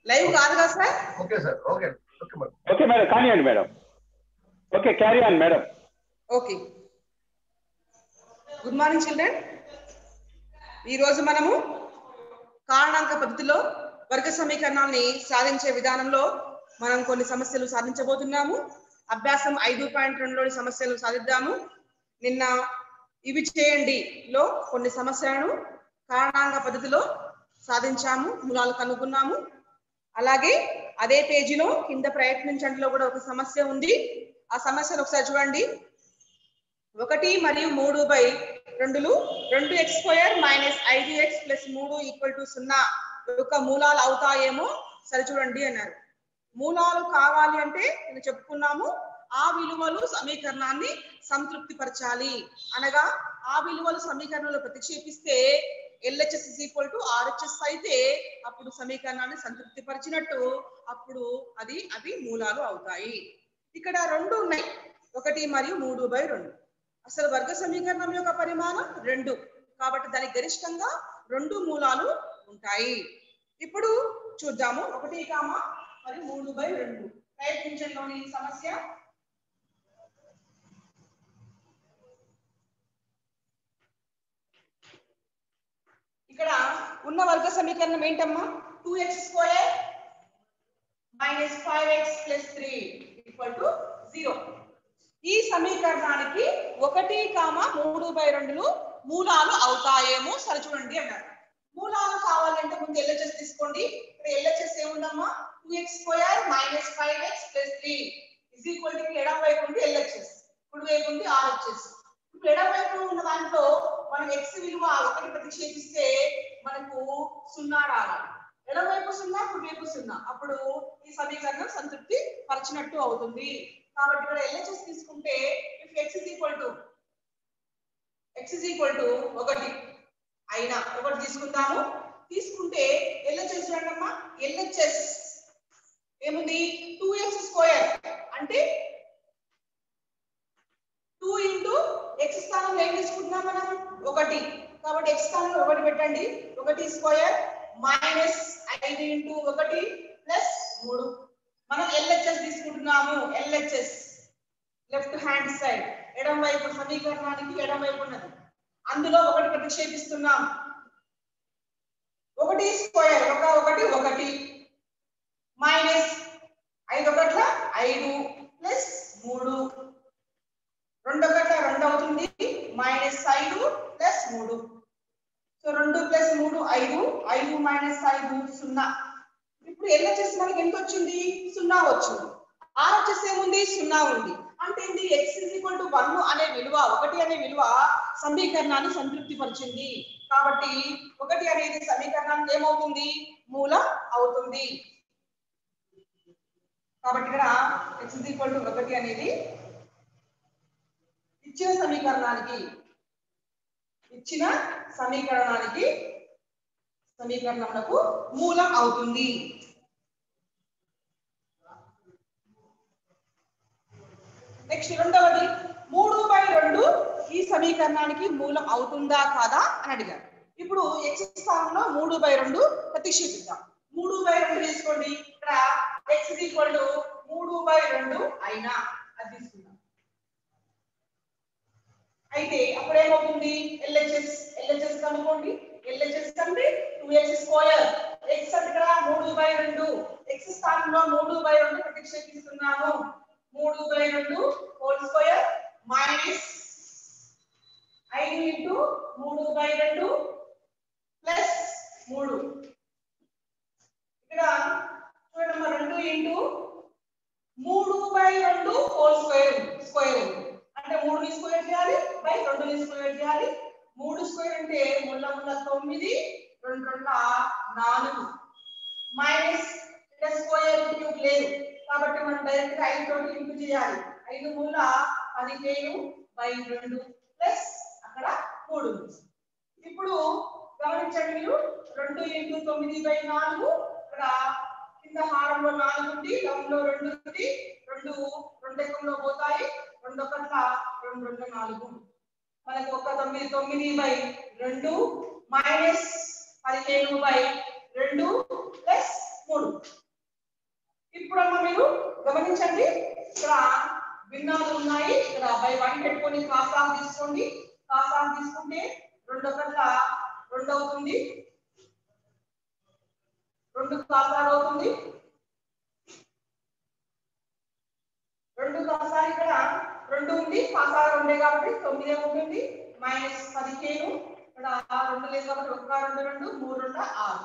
Live కాదు కదా sir okay sir okay okay madam okay madam కానివ్వండి madam okay carry on madam okay good morning children ఈరోజు మనము కారణాంక పద్ధతిలో వర్గ సమీకరణాన్ని సాధించే విధానంలో మనం కొన్ని సమస్యలు సాధించబోతున్నాము అభ్యాసం ఐదు పాయింట్ రెండులోని సమస్యలు సాధిద్దాము నిన్న ఇవి చేయండి లో కొన్ని సమస్యలను కారణాంక పద్ధతిలో సాధించాము మూలాలు కనుగొన్నాము అలాగే అదే పేజీలో కింద ప్రయత్నించండిలో కూడా ఒక సమస్య ఉంది ఆ సమస్యను ఒకసారి చూడండి ఒకటి మరియు మూడు బై రెండులు రెండు ఎక్స్ స్క్వేర్ మైనస్ ఐదు ఎక్స్ ప్లస్ మూడు ఈక్వల్ టు సున్నా యొక్క మూలాలు అవుతాయేమో సరి చూడండి అన్నారు మూలాలు కావాలి అంటే నేను చెప్పుకున్నాము ఆ విలువలు సమీకరణాన్ని సంతృప్తి పరచాలి అనగా ఆ విలువలు సమీకరణంలో ప్రతిక్షేపిస్తే LHS is equal to RHS అయితే అప్పుడు సమీకరణాన్ని సంతృప్తి పరిచినట్టు అప్పుడు అది అవి మూలాలు అవుతాయి ఇక్కడ రెండు ఉన్నాయి ఒకటి మరియు మూడు బై రెండు అసలు వర్గ సమీకరణం యొక్క పరిమాణం రెండు కాబట్టి దానికి గరిష్టంగా రెండు మూలాలు ఉంటాయి ఇప్పుడు చూద్దాము ఒకటి కామ మరియు మూడు బై రెండు ప్రయత్నించండి సమస్య ఇక్కడ ఉన్న వర్గ సమీకరణం ఏంటమ్మా two x square minus five x plus three equal to zero ఈ సమీకరణానికి ఒకటి కామ మూడు బై రెండులు మూలాలు అవుతాయేమో సరి చూడండి అన్నారు మూలాలు కావాలంటే ముందు ఎల్హెచ్ఎస్ తీసుకోండి ఇక్కడ ఎల్హెచ్ఎస్ ఏముందమ్మా two x square minus five x plus three is equal to ఎడం వైపు ఉంది ఎల్హెచ్ఎస్ కుడి వైపు ఉంది ఆర్హెచ్ఎస్ ఇప్పుడు ఎడం వైపు ఉన్న దాంట్లో మనం ఎక్స్ విలువ ఒకటి ప్రతిక్షేపిస్తే మనకు సున్నా రావాలి ఎడం వైపు సున్నా కుడి వైపు సున్నా అప్పుడు ఈ సమీకరణం సంతృప్తి పరిచినట్టు అవుతుంది కాబట్టి ఇక్కడ ఎల్హెచ్ఎస్ తీసుకుంటే if x is equal to x is equal to ఒకటి అయినా ఒకటి తీసుకుందాము తీసుకుంటే ఎల్హెచ్ఎస్ చూడండమ్మా ఎల్హెచ్ఎస్ ఏముంది టూ ఎక్స్ స్క్వేర్ అంటే టూ ఇంటూ ఎక్స్ స్థానంలో ఏం తీసుకుంటున్నాం మనం ఒకటి కాబట్టి ఎక్స్ స్థానంలో ఒకటి పెట్టండి ఒకటి స్క్వేర్ మైనస్ ఐదు ఇంటూ ఒకటి ప్లస్ మూడు మనం ఎల్హెచ్ఎస్ తీసుకుంటున్నాము ఎల్హెచ్ఎస్ లెఫ్ట్ హ్యాండ్ సైడ్ ఎడం వైపు సమీకరణానికి ఎడం వైపు ఉన్నది అందులో ఒకటి ప్రతిక్షేపిస్తున్నాం ఒకటి స్క్వేర్ ఒక ఒకటి ఒకటి మైనస్ ఐదు ఒకట్ల ఐదు ప్లస్ మూడు రెండు ఒకట్ల రెండు అవుతుంది మైనస్ ఐదు ప్లస్ మూడు సో రెండు ప్లస్ మూడు ఐదు ఐదు మైనస్ ఐదు సున్నా ఇప్పుడు ఎల్హెచ్ఎస్ మనకి ఎంత వచ్చింది సున్నా వచ్చింది ఆర్హెచ్ఎస్ ఏముంది సున్నా ఉంది అంటే ఏంటి x is equal to one అనే విలువ ఒకటి అనే విలువ సమీకరణాన్ని సంతృప్తి పరిచింది కాబట్టి ఒకటి అనేది సమీకరణానికి ఏమవుతుంది మూలం అవుతుంది కాబట్టి ఇక్కడ ఎక్స్ ఇస్ ఈక్వల్ టు ఒకటి అనేది ఇచ్చిన సమీకరణానికి ఇచ్చిన సమీకరణానికి సమీకరణములకు మూలం అవుతుంది నెక్స్ట్ రెండవది మూడు బై రెండు ఈ సమీకరణానికి మూలం అవుతుందా కాదా అని అడిగారు ఇప్పుడు ఎక్స్ స్థానంలో మూడు బై రెండు ప్రతిక్షేపిద్దాం మూడు బై రెండు తీసుకోండి ఇక్కడ ఎక్స్ ఈక్వల్ టు మూడు బై రెండు అయినా అది తీసుకుందాం అయితే అప్పుడు ఏమవుతుంది ఎల్హెచ్ఎస్ ఎల్హెచ్ఎస్ కనుక్కోండి ఎల్హెచ్ఎస్ అంటే టూ ఎక్స్ స్క్వేర్ ఎక్స్ అంటే ఇక్కడ మూడు బై రెండు ఎక్స్ స్థానంలో మూడు బై రెండు ప్రతిక్షేపిస్తున్నాము మూడు బై రెండు హోల్ స్క్వేర్ మైనస్ ఐదు ఇంటూ మూడు బై రెండు ప్లస్ మూడు ఇక్కడ చూడమ్మా రెండు ఇంటూ మూడు బై రెండు హోల్ స్క్వేర్ స్క్వేర్ ఉంది అంటే మూడుని స్క్వేర్ చేయాలి బై రెండుని స్క్వేర్ చేయాలి మూడు స్క్వేర్ అంటే ముళ్ళ ముళ్ళ తొమ్మిది రెండు రెండుల నాలుగు మైనస్ స్క్వేర్ క్యూబ్ లేదు కాబట్టి మనం డైరెక్ట్ గా ఐదు తోటి ఇంటూ చేయాలి ఐదు మూల పదిహేను బై రెండు ప్లస్ అక్కడ మూడు ఇప్పుడు గమనించండి మీరు రెండు ఇంటూ తొమ్మిది బై నాలుగు ఇక్కడ కింద హారంలో నాలుగు ఉంది లవంలో రెండు ఉంది రెండు రెండు ఎకంలో పోతాయి రెండు ఒకట్ల రెండు రెండు నాలుగు మనకు ఒక తొమ్మిది తొమ్మిది బై రెండు మైనస్ పదిహేను బై రెండు ప్లస్ మూడు గమనించండి ఇక్కడ భిన్నాలు ఉన్నాయి ఇక్కడ బై వన్ పెట్టుకొని కాసా తీసుకోండి కాసా తీసుకుంటే రెండు ఒకట్ల రెండు అవుతుంది రెండు కాసాలు అవుతుంది రెండు కాసాలు ఇక్కడ రెండు ఉంది కాసాలు రెండే కాబట్టి తొమ్మిదే ఉంటుంది మైనస్ పదిహేను ఇక్కడ రెండు లేదు కాబట్టి ఒక్క రెండు రెండు మూడు రెండు ఆరు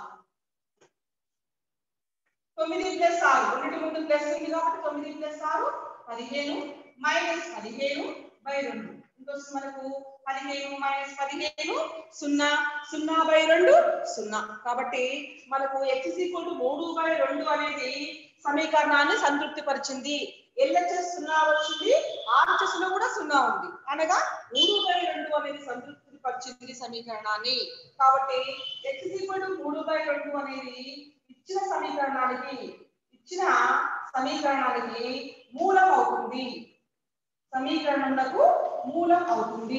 తొమ్మిది ప్లస్ ఆరు రెండింటి ముందు ప్లస్ ఉంది కాబట్టి తొమ్మిది ప్లస్ ఆరు పదిహేను మైనస్ పదిహేను బై రెండు ఇంకొచ్చి మనకు పదిహేను మైనస్ పదిహేను సున్నా సున్నా బై రెండు సున్నా కాబట్టి మనకు ఎక్స్ ఈక్వల్ టు మూడు బై రెండు అనేది సమీకరణాన్ని సంతృప్తి పరిచింది ఎల్హెచ్ఎస్ సున్నా వచ్చింది ఆర్హెచ్ఎస్ లో కూడా సున్నా ఉంది అనగా మూడు బై రెండు అనేది సంతృప్తి పరిచింది సమీకరణాన్ని కాబట్టి ఎక్స్ ఈక్వల్ టు మూడు బై రెండు అనేది ఇచ్చిన సమీకరణానికి ఇచ్చిన సమీకరణానికి మూలం అవుతుంది సమీకరణములకు మూలం అవుతుంది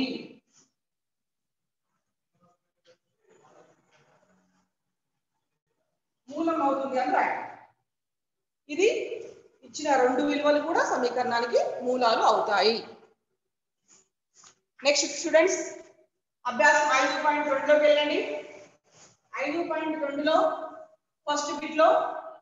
మూలం అవుతుంది అని రాయండి ఇది ఇచ్చిన రెండు విలువలు కూడా సమీకరణానికి మూలాలు అవుతాయి నెక్స్ట్ స్టూడెంట్స్ అభ్యాసం ఐదు పాయింట్ రెండులోకి వెళ్ళండి ఐదు పాయింట్ రెండులో ఫస్ట్ బిట్ లో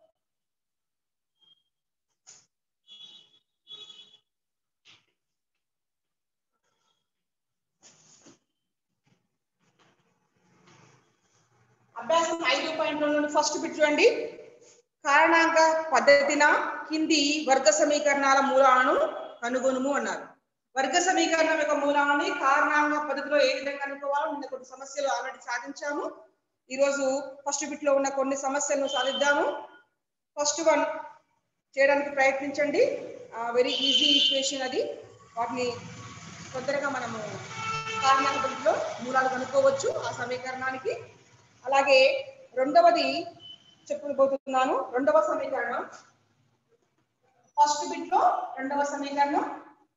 అభ్యాసం ఐదు పాయింట్ రెండు ఫస్ట్ బిట్ చూడండి కారణాంక పద్ధతిన కింది వర్గ సమీకరణాల మూలాలను కనుగొనుము అన్నారు వర్గ సమీకరణం యొక్క మూలాన్ని కారణాంక పద్ధతిలో ఏ విధంగా కనుక్కోవాలో నిన్న కొన్ని సమస్యలు ఆల్రెడీ సాధించాము ఈ రోజు ఫస్ట్ బిట్ లో ఉన్న కొన్ని సమస్యలను సాధిద్దాము ఫస్ట్ వన్ చేయడానికి ప్రయత్నించండి వెరీ ఈజీ ఈక్వేషన్ అది వాటిని తొందరగా మనము కారణాంక పద్ధతిలో మూలాలు కనుక్కోవచ్చు ఆ సమీకరణానికి అలాగే రెండవది చెప్పబోతున్నాను రెండవ సమీకరణం ఫస్ట్ బిట్ లో రెండవ సమీకరణం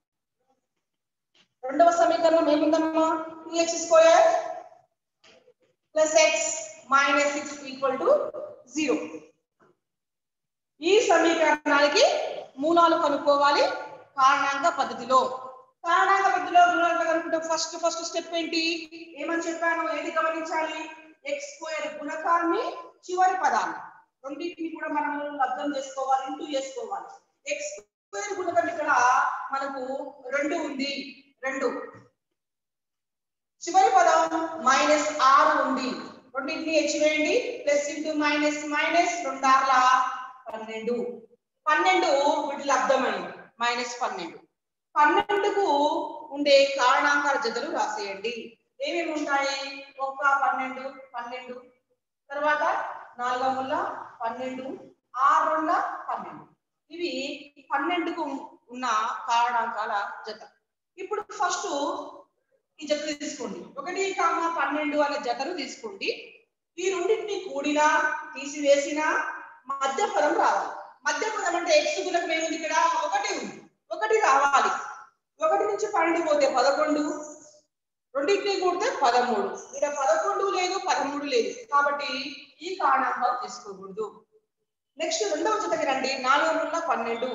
రెండవ సమీకరణం ఏముందమ్మా two x square plus x minus six equal to zero ఈ సమీకరణానికి మూలాలు కనుక్కోవాలి కారణాంక పద్ధతిలో కారణాంక పద్ధతిలో మూలాలు కనుక్కుంటే ఫస్ట్ ఫస్ట్ స్టెప్ ఏంటి ఏమని చెప్పాను ఏది గమనించాలి ఎక్స్ స్క్వేర్ గుణకాన్ని చివరి పదాన్ని రెండింటిని కూడా మనము లబ్ధం చేసుకోవాలి ఇంటూ చేసుకోవాలి ఎక్స్ స్క్వేర్ గుణకం ఇక్కడ మనకు రెండు ఉంది రెండు చివరి పదం మైనస్ ఆరు ఉంది రెండింటిని హెచ్చివేయండి ప్లస్ ఇంటూ మైనస్ మైనస్ రెండార్ల పన్నెండు పన్నెండు వీటి లబ్ధమైంది మైనస్ పన్నెండు పన్నెండుకు ఉండే కారణాంకాల జతలు రాసేయండి ఏమేమి ఉంటాయి ఒక్క పన్నెండు పన్నెండు తర్వాత నాలుగవ ముళ్ళ పన్నెండు ఆరు రెండ పన్నెండు ఇవి పన్నెండుకు ఉన్న కారణాంకాల జత ఇప్పుడు ఫస్ట్ ఈ జత తీసుకోండి ఒకటి కామ పన్నెండు అనే జతను తీసుకోండి ఈ రెండింటిని కూడినా తీసివేసినా మధ్య పదం రావాలి మధ్య పదం అంటే ఎక్స్ గుణకం ఏముంది ఇక్కడ ఒకటి ఉంది ఒకటి రావాలి ఒకటి నుంచి పన్నెండు పోతే పదకొండు రెండింటిని కూడితే పదమూడు ఇక్కడ పదకొండు లేదు పదమూడు లేదు కాబట్టి ఈ కారణాంకాలు తీసుకోకూడదు నెక్స్ట్ రెండవ జతకి రండి నాలుగు మూల పన్నెండు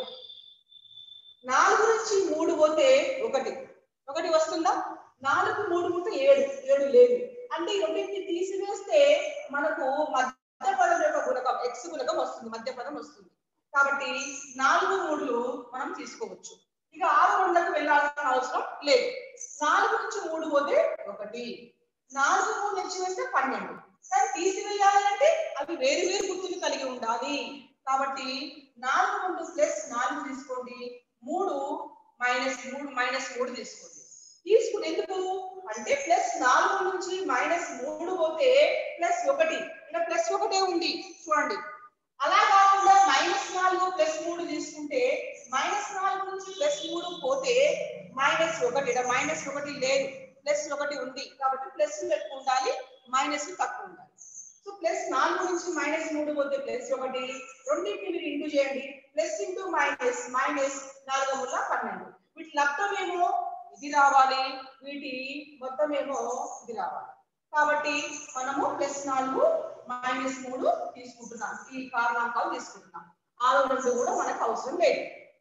నాలుగు నుంచి మూడు పోతే ఒకటి ఒకటి వస్తుందా నాలుగు మూడు పోతే ఏడు ఏడు లేదు అంటే ఈ రెండింటిని తీసివేస్తే మనకు మధ్య పదం యొక్క గుణకం ఎక్స్ గుణకం వస్తుంది మధ్య పదం వస్తుంది కాబట్టి నాలుగు మూడులు మనం తీసుకోవచ్చు ఇక ఆరు రెండులకు వెళ్ళాల్సిన అవసరం లేదు నాలుగు నుంచి మూడు పోతే ఒకటి నాలుగు మూడు నుంచి వేస్తే పన్నెండు కానీ తీసివేయాలంటే అవి వేరు వేరు గుర్తులు కలిగి ఉండాలి కాబట్టి నాలుగు రెండు ప్లస్ నాలుగు తీసుకోండి మూడు మైనస్ మూడు మైనస్ మూడు తీసుకోండి తీసుకుని ఎందుకు అంటే ప్లస్ నాలుగు నుంచి మైనస్ మూడు పోతే ప్లస్ ఒకటి ఇక్కడ ప్లస్ ఒకటే ఉంది చూడండి అలా కాకుండా మైనస్ నాలుగు ప్లస్ మూడు తీసుకుంటే మైనస్ నాలుగు నుంచి ప్లస్ మూడు పోతే మైనస్ ఒకటి ఇక్కడ మైనస్ ఒకటి లేదు ప్లస్ ఒకటి ఉంది కాబట్టి ప్లస్ ఎక్కువ ఉండాలి మైనస్ తక్కువ ఉండాలి సో ప్లస్ నాలుగు నుంచి మైనస్ మూడు పోతే ప్లస్ ఒకటి రెండింటిని మీరు ఇంటూ చేయండి ప్లస్ ఇంటూ మైనస్ మైనస్ నాలుగు వల్ల పన్నెండు వీటి లబ్ధం ఏమో ఇది రావాలి వీటి మొత్తం ఏమో ఇది రావాలి కాబట్టి మనము ప్లస్ నాలుగు మైనస్ మూడు తీసుకుంటున్నాం ఈ కారణాంకాలు తీసుకుంటున్నాం ఆరు రెండు కూడా మనకు అవసరం లేదు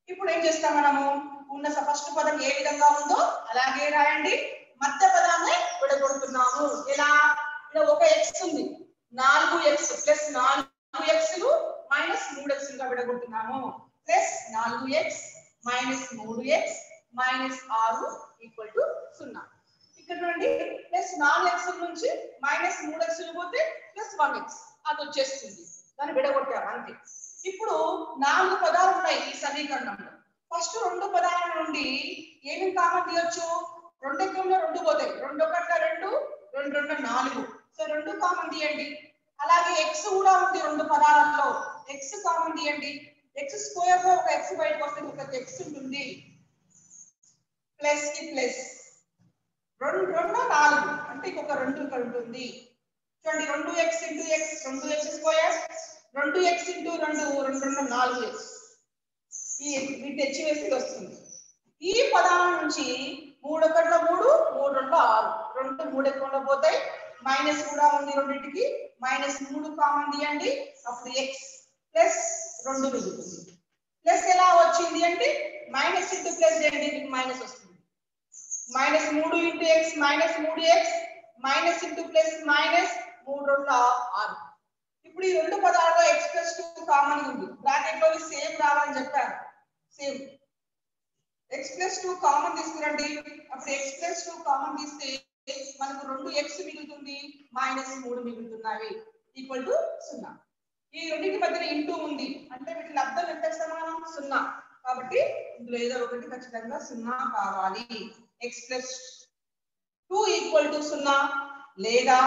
ఇప్పుడు ఏం చేస్తాం మనము ఉన్న ఫస్ట్ పదం ఏ విధంగా ఉందో అలాగే రాయండి మధ్య పదాన్ని విడగొడుతున్నాము ఎలా ఇక్కడ ఒక ఎక్స్ ఉంది నాలుగు ఎక్స్ ప్లస్ నాలుగు ఎక్స్ మైనస్ మూడు ఎక్స్ గా విడగొడుతున్నాము ప్లస్ నాలుగు ఎక్స్ మైనస్ మూడు ఎక్స్ మైనస్ ఆరు ఈక్వల్ టు సున్నా ఇక్కడ నుండి ప్లస్ నాలుగు ఎక్స్ నుంచి మైనస్ మూడు ఎక్స్ పోతే ప్లస్ వన్ ఎక్స్ అది వచ్చేస్తుంది దాన్ని విడగొట్టాము అంతే ఇప్పుడు నాలుగు పదాలు ఉన్నాయి ఈ సమీకరణంలో ఫస్ట్ రెండు పదాల నుండి ఏమి కామన్ తీయొచ్చు రెండు ఎక్కడంలో రెండు పోతాయి రెండు ఒకట్ల రెండు రెండు రెండు నాలుగు సో రెండు కామన్ తీయండి అలాగే ఎక్స్ కూడా ఉంది రెండు పదాలలో ఎక్స్ కామన్ తీయండి ఎక్స్ స్క్వేర్ లో ఒక ఎక్స్ బయటకు వస్తే ఒక ఎక్స్ ఉంటుంది ప్లస్ కి ప్లస్ రెండు రెండు నాలుగు అంటే ఇంకొక రెండు ఇక్కడ ఉంటుంది చూడండి రెండు ఎక్స్ ఇంటూ ఎక్స్ రెండు ఎక్స్ స్క్వేర్ రెండు ఎక్స్ ఇంటూ రెండు రెండు రెండు నాలుగు ఎక్స్ ఈ వీటి తెచ్చి వేసి వస్తుంది ఈ పదాల నుంచి మూడు ఒకటిలో మూడు మూడు రెండు ఆరు రెండు మూడు ఎక్కువలో పోతాయి మైనస్ కూడా ఉంది రెండింటికి మైనస్ మూడు కామన్ తీయండి అప్పుడు ఎక్స్ ప్లస్ రెండు మిగులుతుంది ప్లస్ ఎలా వచ్చింది అంటే మైనస్ ఇంటూ ప్లస్ చేయండి మీకు మైనస్ వస్తుంది మైనస్ మూడు ఇంటూ ఎక్స్ మైనస్ మూడు x minus into plus minus మూడు రెండు ఆరు ఇప్పుడు ఈ రెండు పదాలలో ఎక్స్ ప్లస్ టూ కామన్ ఉంది బ్రాకెట్ లో సేమ్ రావాలని చెప్పాను same x plus two common తీసుకురండి అప్పుడు ఎక్స్ ప్లస్ టూ కామన్ తీస్తే మనకు రెండు ఎక్స్ మిగులుతుంది మైనస్ మూడు మిగులుతున్నాయి ఈక్వల్ టు సున్నా ఈ రెండింటి మధ్యన ఇంటూ ఉంది అంటే వీటి లబ్ధం ఎంత సమానం సున్నా కాబట్టి ఇందులో ఏదో ఒకటి ఖచ్చితంగా సున్నా కావాలి x plus two equal to సున్నా లేదా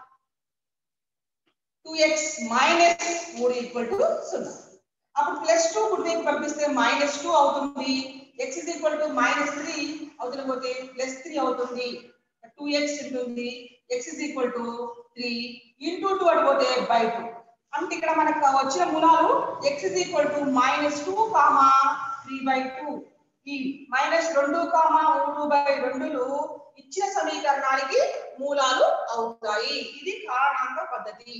టూ ఎక్స్ మైనస్ మూడు ఈక్వల్ టు సున్నా అప్పుడు ప్లస్ టూ గుర్తికి పంపిస్తే మైనస్ టూ అవుతుంది x is equal to minus three అవుతున్న పోతే ప్లస్ త్రీ అవుతుంది టూ ఎక్స్ ఉంటుంది x is equal to three into two అడిపోతే బై టూ అంటే ఇక్కడ మనకు వచ్చిన మూలాలు x is equal to minus two comma three by two ఈ మైనస్ రెండు కామా మూడు బై రెండులు ఇచ్చిన సమీకరణానికి మూలాలు అవుతాయి ఇది కారణాంక పద్ధతి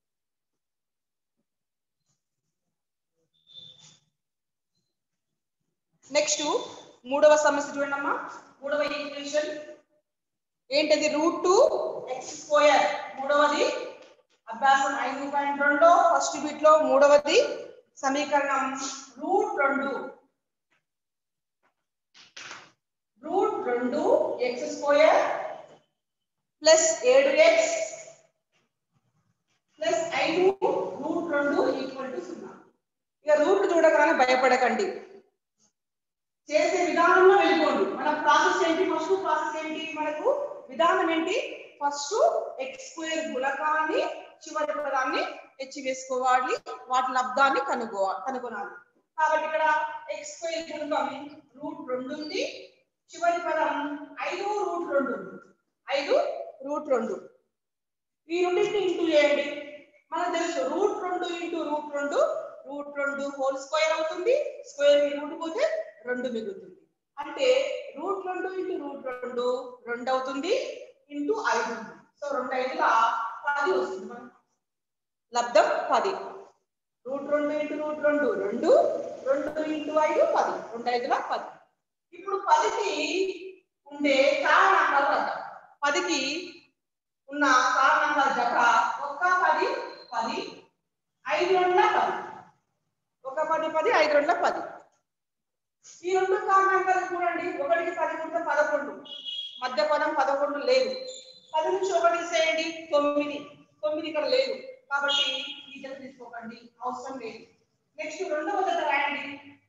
నెక్స్ట్ మూడవ సమస్య చూడండి అమ్మా మూడవ ఈక్వేషన్ ఏంటది రూట్ టూ ఎక్స్ స్క్వేర్ మూడవది అభ్యాసం ఐదు పాయింట్ రెండు ఫస్ట్ బిట్ లో మూడవది సమీకరణం రూట్ రెండు రూట్ రెండు ఎక్స్ స్క్వేర్ ప్లస్ ఏడు ఎక్స్ ప్లస్ ఐదు రూట్ రెండు ఈక్వల్ టు సున్నా ఇక రూట్ చూడగానే భయపడకండి చేసే విధానంలో వెళ్ళిపోండి మన ప్రాసెస్ ఏంటి ఫస్ట్ ప్రాసెస్ ఏంటి మనకు విధానం ఏంటి ఫస్ట్ ఎక్స్ స్క్వేర్ గుణకాన్ని చివరి పదాన్ని హెచ్చి వేసుకోవాలి వాటి లబ్ధాన్ని కనుగో కనుగొనాలి కాబట్టి ఇక్కడ ఎక్స్ స్క్వేర్ గుణకం రూట్ రెండు ఉంది చివరి పదం ఐదు రూట్ రెండు ఉంది ఐదు రూట్ రెండు ఈ రెండింటిని ఇంటూ చేయండి మనకు తెలుసు రూట్ రెండు ఇంటూ రూట్ రెండు రూట్ రెండు హోల్ స్క్వేర్ అవుతుంది స్క్వేర్ రూట్ పోతే రెండు మిగులుతుంది అంటే రూట్ రెండు ఇంటూ రూట్ రెండు రెండు అవుతుంది ఇంటూ ఐదు ఉంది. సో రెండు ఐదుల పది వస్తుంది మనకు లబ్ధం పది రూట్ రెండు ఇంటూ రూట్ రెండు రెండు రెండు ఇంటూ ఐదు పది రెండు ఐదుల పది ఇప్పుడు పదికి ఉండే కారణాంకాలు వద్దాం పదికి ఉన్న కారణాంకాల జత ఒక్క పది పది ఐదు రెండుల పది ఒక పది పది ఐదు రెండుల పది ఈ రెండు కారణాంకాలు చూడండి ఒకటికి పది ఉంటే పదకొండు మధ్య పదం పదకొండు లేదు పది నుంచి ఒకటి తీసేయండి తొమ్మిది తొమ్మిది ఇక్కడ లేదు కాబట్టి ఈ జత తీసుకోకండి అవసరం లేదు నెక్స్ట్ రెండవ జత రాయండి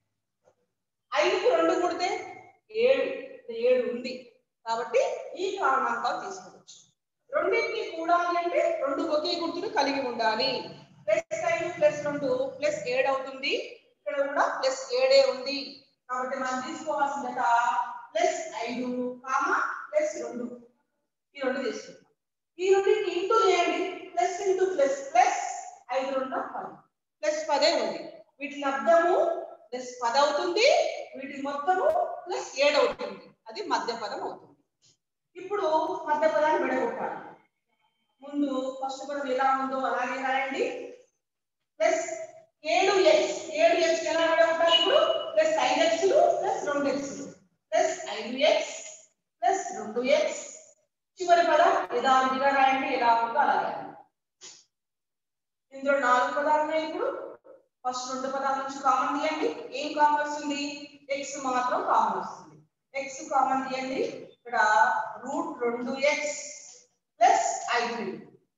ఐదుకు రెండు కొడితే ఏడు ఏడు ఉంది కాబట్టి ఈ కారణాంకాలు తీసుకోవచ్చు రెండింటిని కూడాలి అంటే రెండు ఒకే గుర్తును కలిగి ఉండాలి ప్లస్ ఐదు ప్లస్ రెండు ప్లస్ ఏడు అవుతుంది ఇక్కడ కూడా ప్లస్ ఏడే ఉంది కాబట్టి మనం తీసుకోవాల్సిన జత ప్లస్ ఐదు కామా ప్లస్ రెండు ఈ రెండు తీసుకుంటాం ఈ రెండింటిని ఇంటూ చేయండి ప్లస్ ఇంటూ ప్లస్ ప్లస్ ఐదు రెండు పది ప్లస్ పదే ఉంది వీటి లబ్ధము ప్లస్ పది అవుతుంది వీటి మొత్తము ప్లస్ ఏడు అవుతుంది అది మధ్య పదం అవుతుంది ఇప్పుడు మధ్య పదాన్ని విడగొట్టాలి ముందు ఫస్ట్ పదం ఎలా ఉందో అలాగే రాయండి ప్లస్ ఏడు ఎక్స్ ఏడు ఎక్స్ ఎలా విడగొట్టాలి ఇప్పుడు ప్లస్ ఐదు ఎక్స్ రెండు ఎక్స్ ప్లస్ ఐదు ఎక్స్ ప్లస్ రెండు ఎక్స్ చివరి పదం యథావిధిగా రాయండి ఎలా ఉందో అలా రాయండి ఇందులో నాలుగు పదాలు ఉన్నాయి ఇప్పుడు ఫస్ట్ రెండు పదాల నుంచి కామన్ తీయండి ఏం కామన్ వస్తుంది ఎక్స్ మాత్రం కామన్ వస్తుంది ఎక్స్ కామన్ తీయండి ఇక్కడ రూట్ రెండు ఎక్స్ ప్లస్ ఐ త్రీ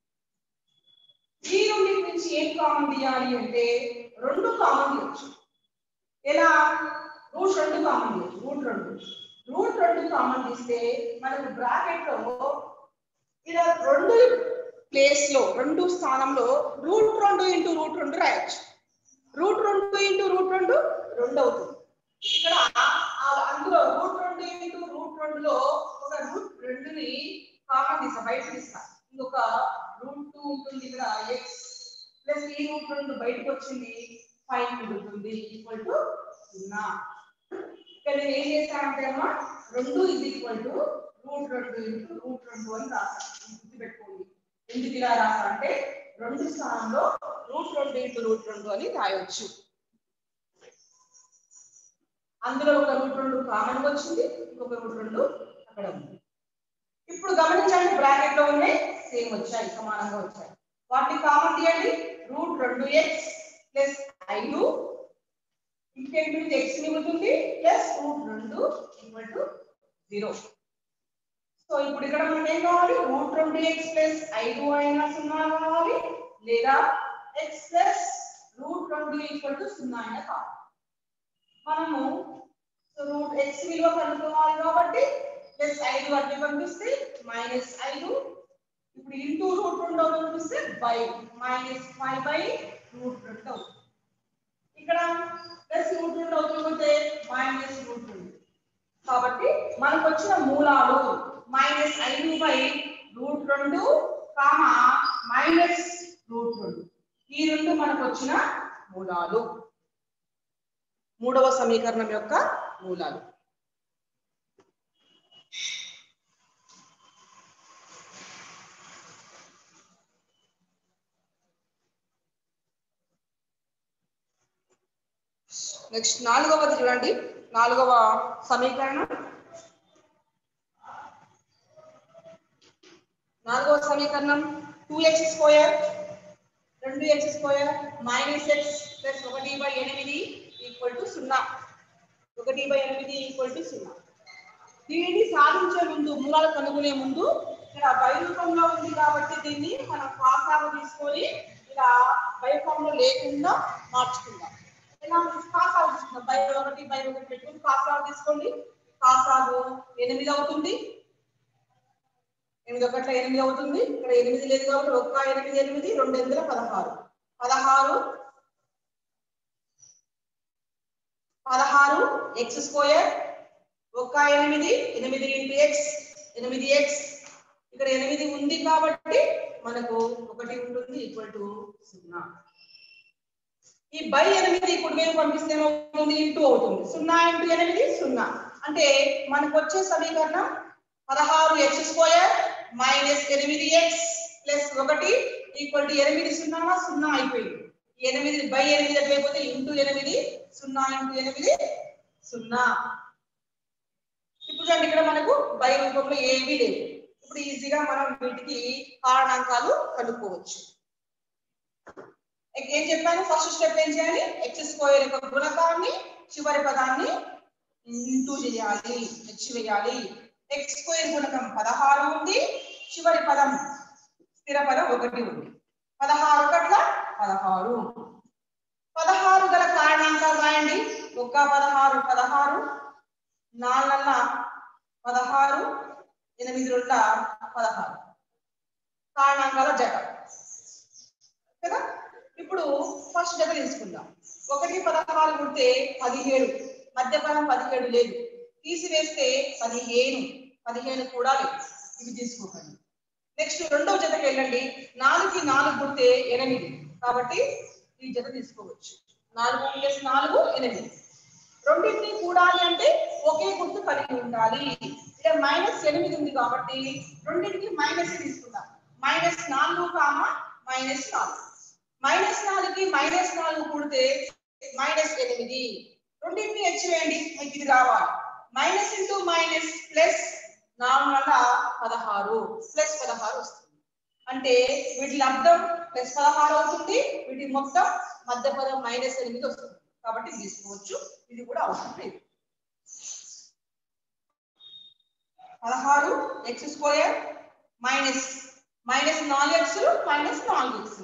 ఈ రెండింటి నుంచి ఏం కామన్ తీయాలి అంటే రెండు కామన్ తీయచ్చు ఎలా రూట్ రెండు కామన్ తీయచ్చు రూట్ రెండు రూట్ రెండు కామన్ తీస్తే మనకు బ్రాకెట్ లో ఇలా రెండు ప్లేస్ లో రెండు స్థానంలో రూట్ రెండు ఇంటూ రూట్ రెండు రాయొచ్చు రూట్ రెండు ఇంటూ రూట్ రెండు రెండు అవుతుంది ఇక్కడ ఆ- అందులో రూట్ రెండు ఇంటూ రూట్ రెండులో ఒక రూట్ రెండుని కామన్ తీసా బయట తీస్తా ఇంకొక రూట్ టూ ఉంటుంది ఇక్కడ ఎక్స్ ప్లస్ ఈ రూట్ రెండు బయటకు వచ్చింది ఫైవ్ మిగులుతుంది ఈక్వల్ టు సున్నా ఇక్కడ నేను ఏం చేశానంటే అమ్మా రెండు ఇది ఈక్వల్ టు రూట్ రెండు ఇంటూ రూట్ రెండు అని రాశాను గుర్తుపెట్టుకోండి ఎందుకు ఇలా రాసా అంటే రెండు స్థానంలో రూట్ రెండు ఇంటూ రూట్ రెండు అని రాయొచ్చు అందులో ఒక రూట్ రెండు కామన్ వచ్చింది ఇంకొక రూట్ రెండు అక్కడ ఉంది ఇప్పుడు గమనించండి బ్రాకెట్ లో ఉన్నాయి సేమ్ వచ్చాయి సమానంగా వచ్చాయి వాటిని కామన్ తీయండి రూట్ రెండు ఎక్స్ ప్లస్ ఐదు ఇంకేంటి ఎక్స్ మిగులుతుంది ప్లస్ రూట్ రెండు ఈక్వల్ టు జీరో సో ఇప్పుడు ఇక్కడ మనకి ఏం కావాలి రూట్ రెండు ఎక్స్ ప్లస్ ఐదు అయినా సున్నా కావాలి లేదా ఎక్స్ ప్లస్ రూట్ రెండు ఈక్వల్ టు సున్నా అయినా కావాలి మనము రూట్ ఎక్స్ విలువ కనుక్కోవాలి కాబట్టి ప్లస్ ఐదు అట్లా పంపిస్తే మైనస్ ఐదు ఇప్పుడు ఇంటూ రూట్ రెండు పంపిస్తే by minus five by root రెండు అవుతుంది ఇక్కడ ప్లస్ రూట్ రెండు అవుతుంటే మైనస్ రూట్ రెండు కాబట్టి మనకు వచ్చిన మూలాలు మైనస్ ఐదు బై రూట్ రెండు కామా మైనస్ రూట్ రెండు ఈ రెండు మనకు వచ్చిన మూలాలు మూడవ సమీకరణం యొక్క మూలాలు నెక్స్ట్ నాలుగవది చూడండి నాలుగవ సమీకరణం నాలుగవ సమీకరణం టూ ఎక్స్ స్క్వేర్ రెండు x square minus x plus ఒకటి బై ఎనిమిది ఈక్వల్ టు సున్నా ఒకటి బై ఎనిమిది ఈక్వల్ టు సున్నా దీనిని సాధించే ముందు మూలాలు కనుగొనే ముందు ఇక్కడ బై రూపంలో ఉంది కాబట్టి దీన్ని మనం కాసాగు తీసుకొని ఇలా బై ఫామ్ లో లేకుండా మార్చుకుందాం ఇలా కాసాగు తీసుకుందాం బై ఒకటి బై ఒకటి పెట్టుకుని కాసాగు తీసుకోండి కాసాగు ఎనిమిది అవుతుంది ఎనిమిది ఒకట్ల ఎనిమిది అవుతుంది ఇక్కడ ఎనిమిది లేదు కాబట్టి ఒక్క ఎనిమిది ఎనిమిది రెండు ఎనిమిది పదహారు పదహారు పదహారు ఎక్స్ స్క్వేర్ ఒక్క ఎనిమిది ఎనిమిది ఇంటూ ఎక్స్ ఎనిమిది ఎక్స్ ఇక్కడ ఎనిమిది ఉంది కాబట్టి మనకు ఒకటి ఉంటుంది ఈక్వల్ టు సున్నా ఈ బై ఎనిమిది ఇప్పుడు మేము పంపిస్తే ఏమవుతుంది ఇంటూ అవుతుంది సున్నా ఇంటూ ఎనిమిది సున్నా అంటే మనకు వచ్చే సమీకరణం పదహారు ఎక్స్ స్క్వేర్ మైనస్ ఎనిమిది ఎక్స్ ప్లస్ ఒకటి ఈక్వల్ టు ఎనిమిది సున్నా సున్నా అయిపోయింది ఎనిమిది బై ఎనిమిది అయిపోతే ఇంటూ ఎనిమిది సున్నా ఇంటూ ఎనిమిది సున్నా ఇప్పుడు చూడండి ఇక్కడ మనకు బై రూపంలో ఏమీ లేవు ఇప్పుడు ఈజీగా మనం వీటికి కారణాంకాలు కనుక్కోవచ్చు ఏం చెప్పాను ఫస్ట్ స్టెప్ ఏం చేయాలి ఎక్స్ స్క్వేర్ యొక్క గుణకాన్ని చివరి పదాన్ని ఇంటూ చేయాలి హెచ్ వేయాలి ఎక్స్ స్క్వేర్ గుణకం పదహారు ఉంది చివరి పదం స్థిర పదం ఒకటి ఉంది పదహారు ఒకట్ల పదహారు పదహారు గల కారణాంకాలు రాయండి ఒక్క పదహారు పదహారు నాలుగల్ల పదహారు ఎనిమిది రెండ పదహారు కారణాంకాల జత కదా ఇప్పుడు ఫస్ట్ జత తీసుకుందాం ఒకటి పదహారు కుడితే పదిహేడు మధ్య పదం పదిహేడు లేదు తీసివేస్తే పదిహేను పదిహేను కూడా లేదు ఇవి తీసుకోకండి నెక్స్ట్ రెండవ జతకి వెళ్ళండి నాలుగుకి నాలుగు కుడితే ఎనిమిది కాబట్టి ఈ జత తీసుకోవచ్చు నాలుగు ప్లస్ నాలుగు ఎనిమిది రెండింటిని కూడాలి అంటే ఒకే గుర్తు కలిగి ఉండాలి ఇక్కడ మైనస్ ఎనిమిది ఉంది కాబట్టి రెండింటికి మైనస్ తీసుకుందాం మైనస్ నాలుగు కామ మైనస్ నాలుగు మైనస్ నాలుగుకి మైనస్ నాలుగు కూడితే మైనస్ ఎనిమిది రెండింటిని హెచ్ వేయండి మీకు ఇది రావాలి మైనస్ ఇంటూ మైనస్ ప్లస్ నాలుగు వందల పదహారు ప్లస్ పదహారు వస్తుంది అంటే వీటి లబ్ధం ప్లస్ పదహారు అవుతుంది వీటి మొత్తం మధ్య పదం మైనస్ ఎనిమిది వస్తుంది కాబట్టి ఇది తీసుకోవచ్చు ఇది కూడా అవసరం లేదు పదహారు ఎక్స్ స్క్వేర్ మైనస్ మైనస్ నాలుగు ఎక్స్ మైనస్ నాలుగు ఎక్స్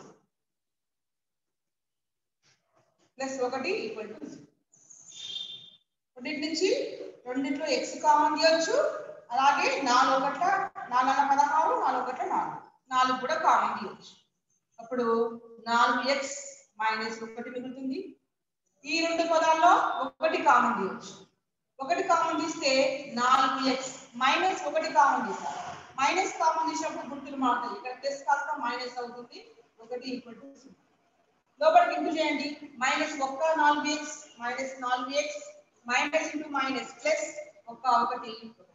ప్లస్ ఒకటి ఈక్వల్ టు రెండింటి నుంచి రెండింటిలో ఎక్స్ కామన్ తీయొచ్చు అలాగే నాలుగు ఒకట్ల నాలుగు పదహారు నాలుగు ఒకట్ల నాలుగు నాలుగు కూడా కామన్ తీయొచ్చు అప్పుడు నాలుగు ఎక్స్ మైనస్ ఒకటి మిగులుతుంది ఈ రెండు పదాల్లో ఒకటి కామన్ తీయొచ్చు ఒకటి కామన్ తీస్తే నాలుగు ఎక్స్ మైనస్ ఒకటి కామన్ తీస్తారు మైనస్ కామన్ తీసినప్పుడు గుర్తులు మారుతాయి ఇక్కడ ప్లస్ కాస్త మైనస్ అవుతుంది ఒకటి ఈక్వల్ టు లోపలికి ఇంటూ చేయండి మైనస్ ఒక్క నాలుగు ఎక్స్ మైనస్ నాలుగు x minus into minus plus ఒక్క ఒకటి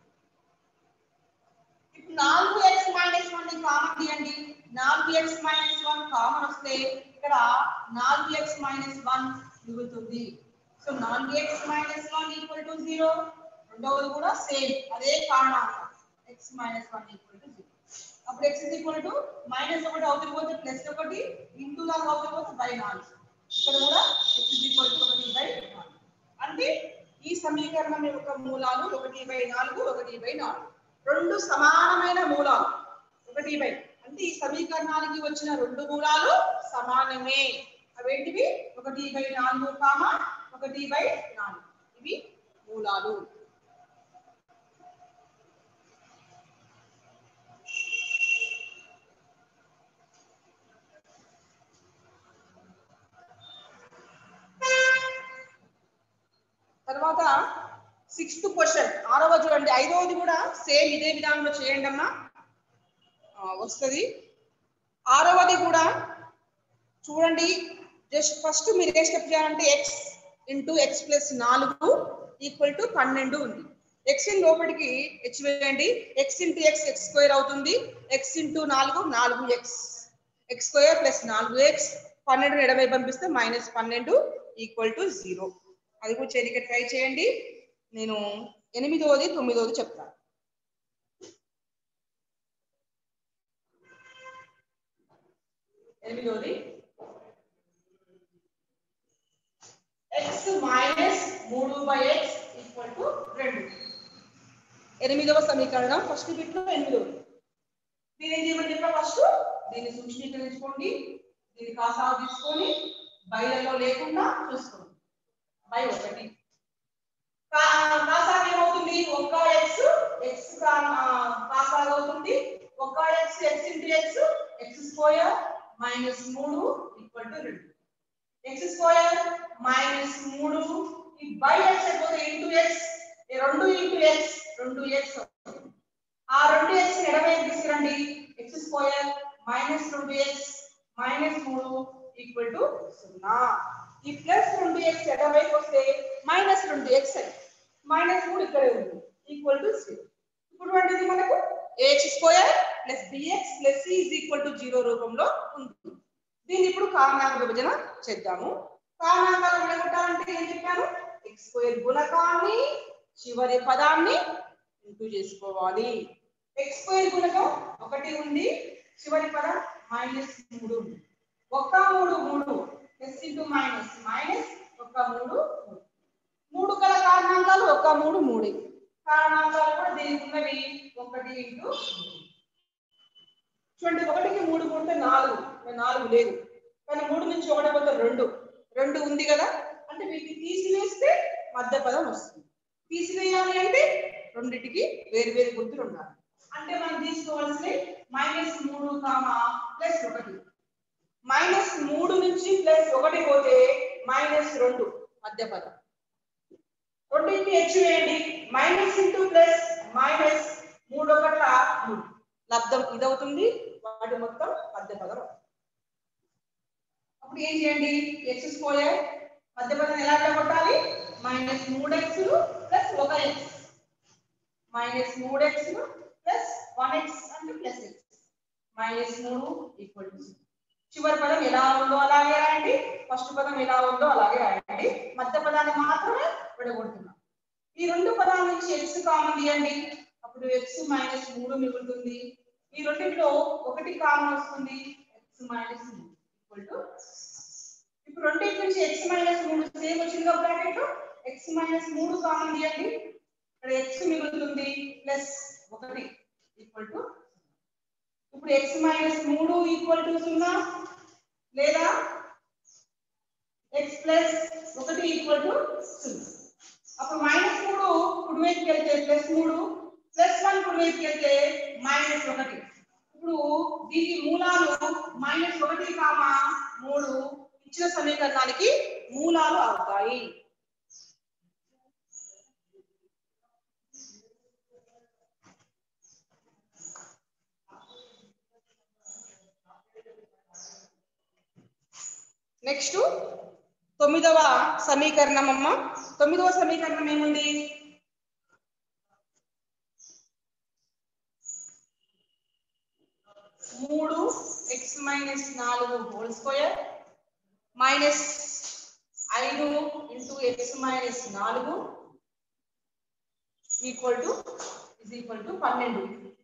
ఇప్పుడు నాలుగు ఎక్స్ మైనస్ వన్ కామన్ తీయండి నాలుగు ఎక్స్ మైనస్ వన్ కామన్ వస్తే ఇక్కడ నాలుగు ఎక్స్ మైనస్ వన్ మిగులుతుంది సో నాలుగు x minus one equal to zero రెండవది కూడా సేమ్ అదే కారణాంకం x minus one equal to zero అప్పుడు x is equal to minus ఒకటి అవుతుంది పోతే ప్లస్ ఒకటి ఇంటూ దాకా అవుతుంది పోతే బై నాలుగు ఇక్కడ కూడా ఎక్స్ ఇస్ ఈక్వల్ టు ఒకటి బై నాలుగు అంటే ఈ సమీకరణం యొక్క మూలాలు ఒకటి బై నాలుగు ఒకటి బై నాలుగు రెండు సమానమైన మూలాలు ఒకటి బై అంటే ఈ సమీకరణానికి వచ్చిన రెండు మూలాలు సమానమే అవేంటివి ఒకటి బై నాలుగు కామ ఒకటి బై నాలుగు ఇవి మూలాలు తర్వాత సిక్స్త్ క్వశ్చన్ ఆరవ చూడండి ఐదవది కూడా సేమ్ ఇదే విధానంలో చేయండి అమ్మా వస్తుంది ఆరవది కూడా చూడండి జస్ట్ ఫస్ట్ మీరు ఏ స్టెప్ చేయాలంటే ఎక్స్ ఇంటూ ఎక్స్ ప్లస్ నాలుగు ఈక్వల్ టు పన్నెండు ఉంది ఎక్స్ ఇన్ లోపలికి హెచ్ వేయండి x into x x square అవుతుంది ఎక్స్ ఇంటూ నాలుగు నాలుగు ఎక్స్ ఎక్స్ స్క్వేర్ ప్లస్ నాలుగు ఎక్స్ పన్నెండు ఎడమై పంపిస్తే మైనస్ పన్నెండు ఈక్వల్ టు జీరో అది కూడా చేయడానికి ట్రై చేయండి నేను ఎనిమిదవది తొమ్మిదవది చెప్తాను ఎనిమిదవది ఎక్స్ మైనస్ మూడు బై ఎక్స్ ఈక్వల్ టు రెండు ఎనిమిదవ సమీకరణం ఫస్ట్ బిట్లో ఎనిమిదవది దీని ఏం చేయమని చెప్పా ఫస్ట్ దీన్ని సూక్ష్మీకరించుకోండి దీన్ని కాసాగు తీసుకొని బయలలో లేకుండా చూసుకోండి బై ఒకటి కాసాగు ఏమవుతుంది ఒక్క ఎక్స్ ఎక్స్ కాసాగు అవుతుంది ఒక్క x x into x x square minus మూడు ఈక్వల్ టు రెండు ఎక్స్ స్క్వేర్ మైనస్ మూడు ఈ బై ఎక్స్ అయిపోతే ఇంటూ ఎక్స్ రెండు ఇంటూ ఎక్స్ రెండు ఎక్స్ ఆ రెండు ఎక్స్ ఎడమై తీసుకురండి ఎక్స్ స్క్వేర్ మైనస్ రెండు ఎక్స్ మైనస్ మూడు ఈక్వల్ టు సున్నా ఈ ప్లస్ రెండు ఎక్స్ ఎడమైకి వస్తే మైనస్ రెండు ఎక్స్ అని మైనస్ మూడు ఇక్కడే ఉంది ఈక్వల్ టు జీరో ఇప్పుడు వంటిది మనకు a x square plus b x plus c is equal to zero రూపంలో ఉంటుంది దీన్ని ఇప్పుడు కారణాంక విభజన చేద్దాము కారణాంకాలు విడగొట్టాలంటే ఏం చెప్పాను ఎక్స్ స్క్వేర్ గుణకాన్ని చివరి పదాన్ని ఇంటూ చేసుకోవాలి ఎక్స్ స్క్వేర్ గుణకం ఒకటి ఉంది చివరి పదం మైనస్ మూడు ఉంది ఒక్క మూడు మూడు ప్లస్ ఇంటూ మైనస్ మైనస్ ఒక్క మూడు మూడు మూడు గల కారణాంకాలు ఒక్క మూడు మూడే కారణాంకాలు కూడా దీనికి ఉన్నవి ఒకటి ఇంటూ మూడు. చూడండి ఒకటికి మూడు కూడితే నాలుగు మరి నాలుగు లేదు కానీ మూడు నుంచి ఒకటి పోతే రెండు రెండు ఉంది కదా అంటే వీటిని తీసివేస్తే మధ్య పదం వస్తుంది తీసివేయాలి అంటే రెండిటికి వేరు వేరు గుర్తులు ఉండాలి అంటే మనం తీసుకోవాల్సిన మైనస్ మూడు కామా ప్లస్ ఒకటి మైనస్ మూడు నుంచి ప్లస్ ఒకటి పోతే మైనస్ రెండు మధ్య పదం రెండింటిని హెచ్ వేయండి మైనస్ ఇంటూ ప్లస్ మైనస్ మూడు ఒకట్ల మూడు లబ్ధం ఇదవుతుంది వాటి మొత్తం మధ్య పదం అప్పుడు ఏం చేయండి ఎక్స్ స్క్వేర్ మధ్య పదం ఎలా కొట్టాలి మైనస్ మూడు ఎక్స్ ప్లస్ ఒక ఎక్స్ మైనస్ మూడు ఎక్స్ ప్లస్ వన్ ఎక్స్ అంటే ప్లస్ ఎక్స్ మైనస్ మూడు ఈక్వల్ టు చివరి పదం ఎలా ఉందో అలాగే రాయండి ఫస్ట్ పదం ఎలా ఉందో అలాగే రాయండి మధ్య పదాన్ని మాత్రమే విడగొడుతున్నాం ఈ రెండు పదాల నుంచి ఎక్స్ కామన్ తీయండి అప్పుడు ఎక్స్ మైనస్ మూడు మిగులుతుంది ఈ రెండింటిలో ఒకటి కామన్ వస్తుంది ఎక్స్ మైనస్ ఈక్వల్ టు ఇప్పుడు రెండింటి నుంచి ఎక్స్ మైనస్ మూడు సేమ్ వచ్చింది బ్రాకెట్ ఎక్స్ మైనస్ మూడు కామన్ తీయండి ఇక్కడ ఎక్స్ మిగులుతుంది ప్లస్ ఒకటి ఈక్వల్ టు ఇప్పుడు ఎక్స్ మైనస్ మూడు ఈక్వల్ టు సున్నా లేదా ఎక్స్ ప్లస్ ఒకటి ఈక్వల్ టు సున్నా అప్పుడు మైనస్ మూడు కుడివైపుకి వెళ్తే ప్లస్ మూడు ప్లస్ వన్ కుడివైపుకి వెళ్తే మైనస్ ఒకటి ఇప్పుడు దీని మూలాలు మైనస్ ఒకటి కామా మూడు ఇచ్చిన సమీకరణానికి మూలాలు అవుతాయి నెక్స్ట్ తొమ్మిదవ సమీకరణం అమ్మ తొమ్మిదవ సమీకరణం ఏముంది మూడు ఎక్స్ మైనస్ నాలుగు హోల్ స్క్వేర్ మైనస్ ఐదు ఇంటూ ఎక్స్ మైనస్ నాలుగు equal to is equal to పన్నెండు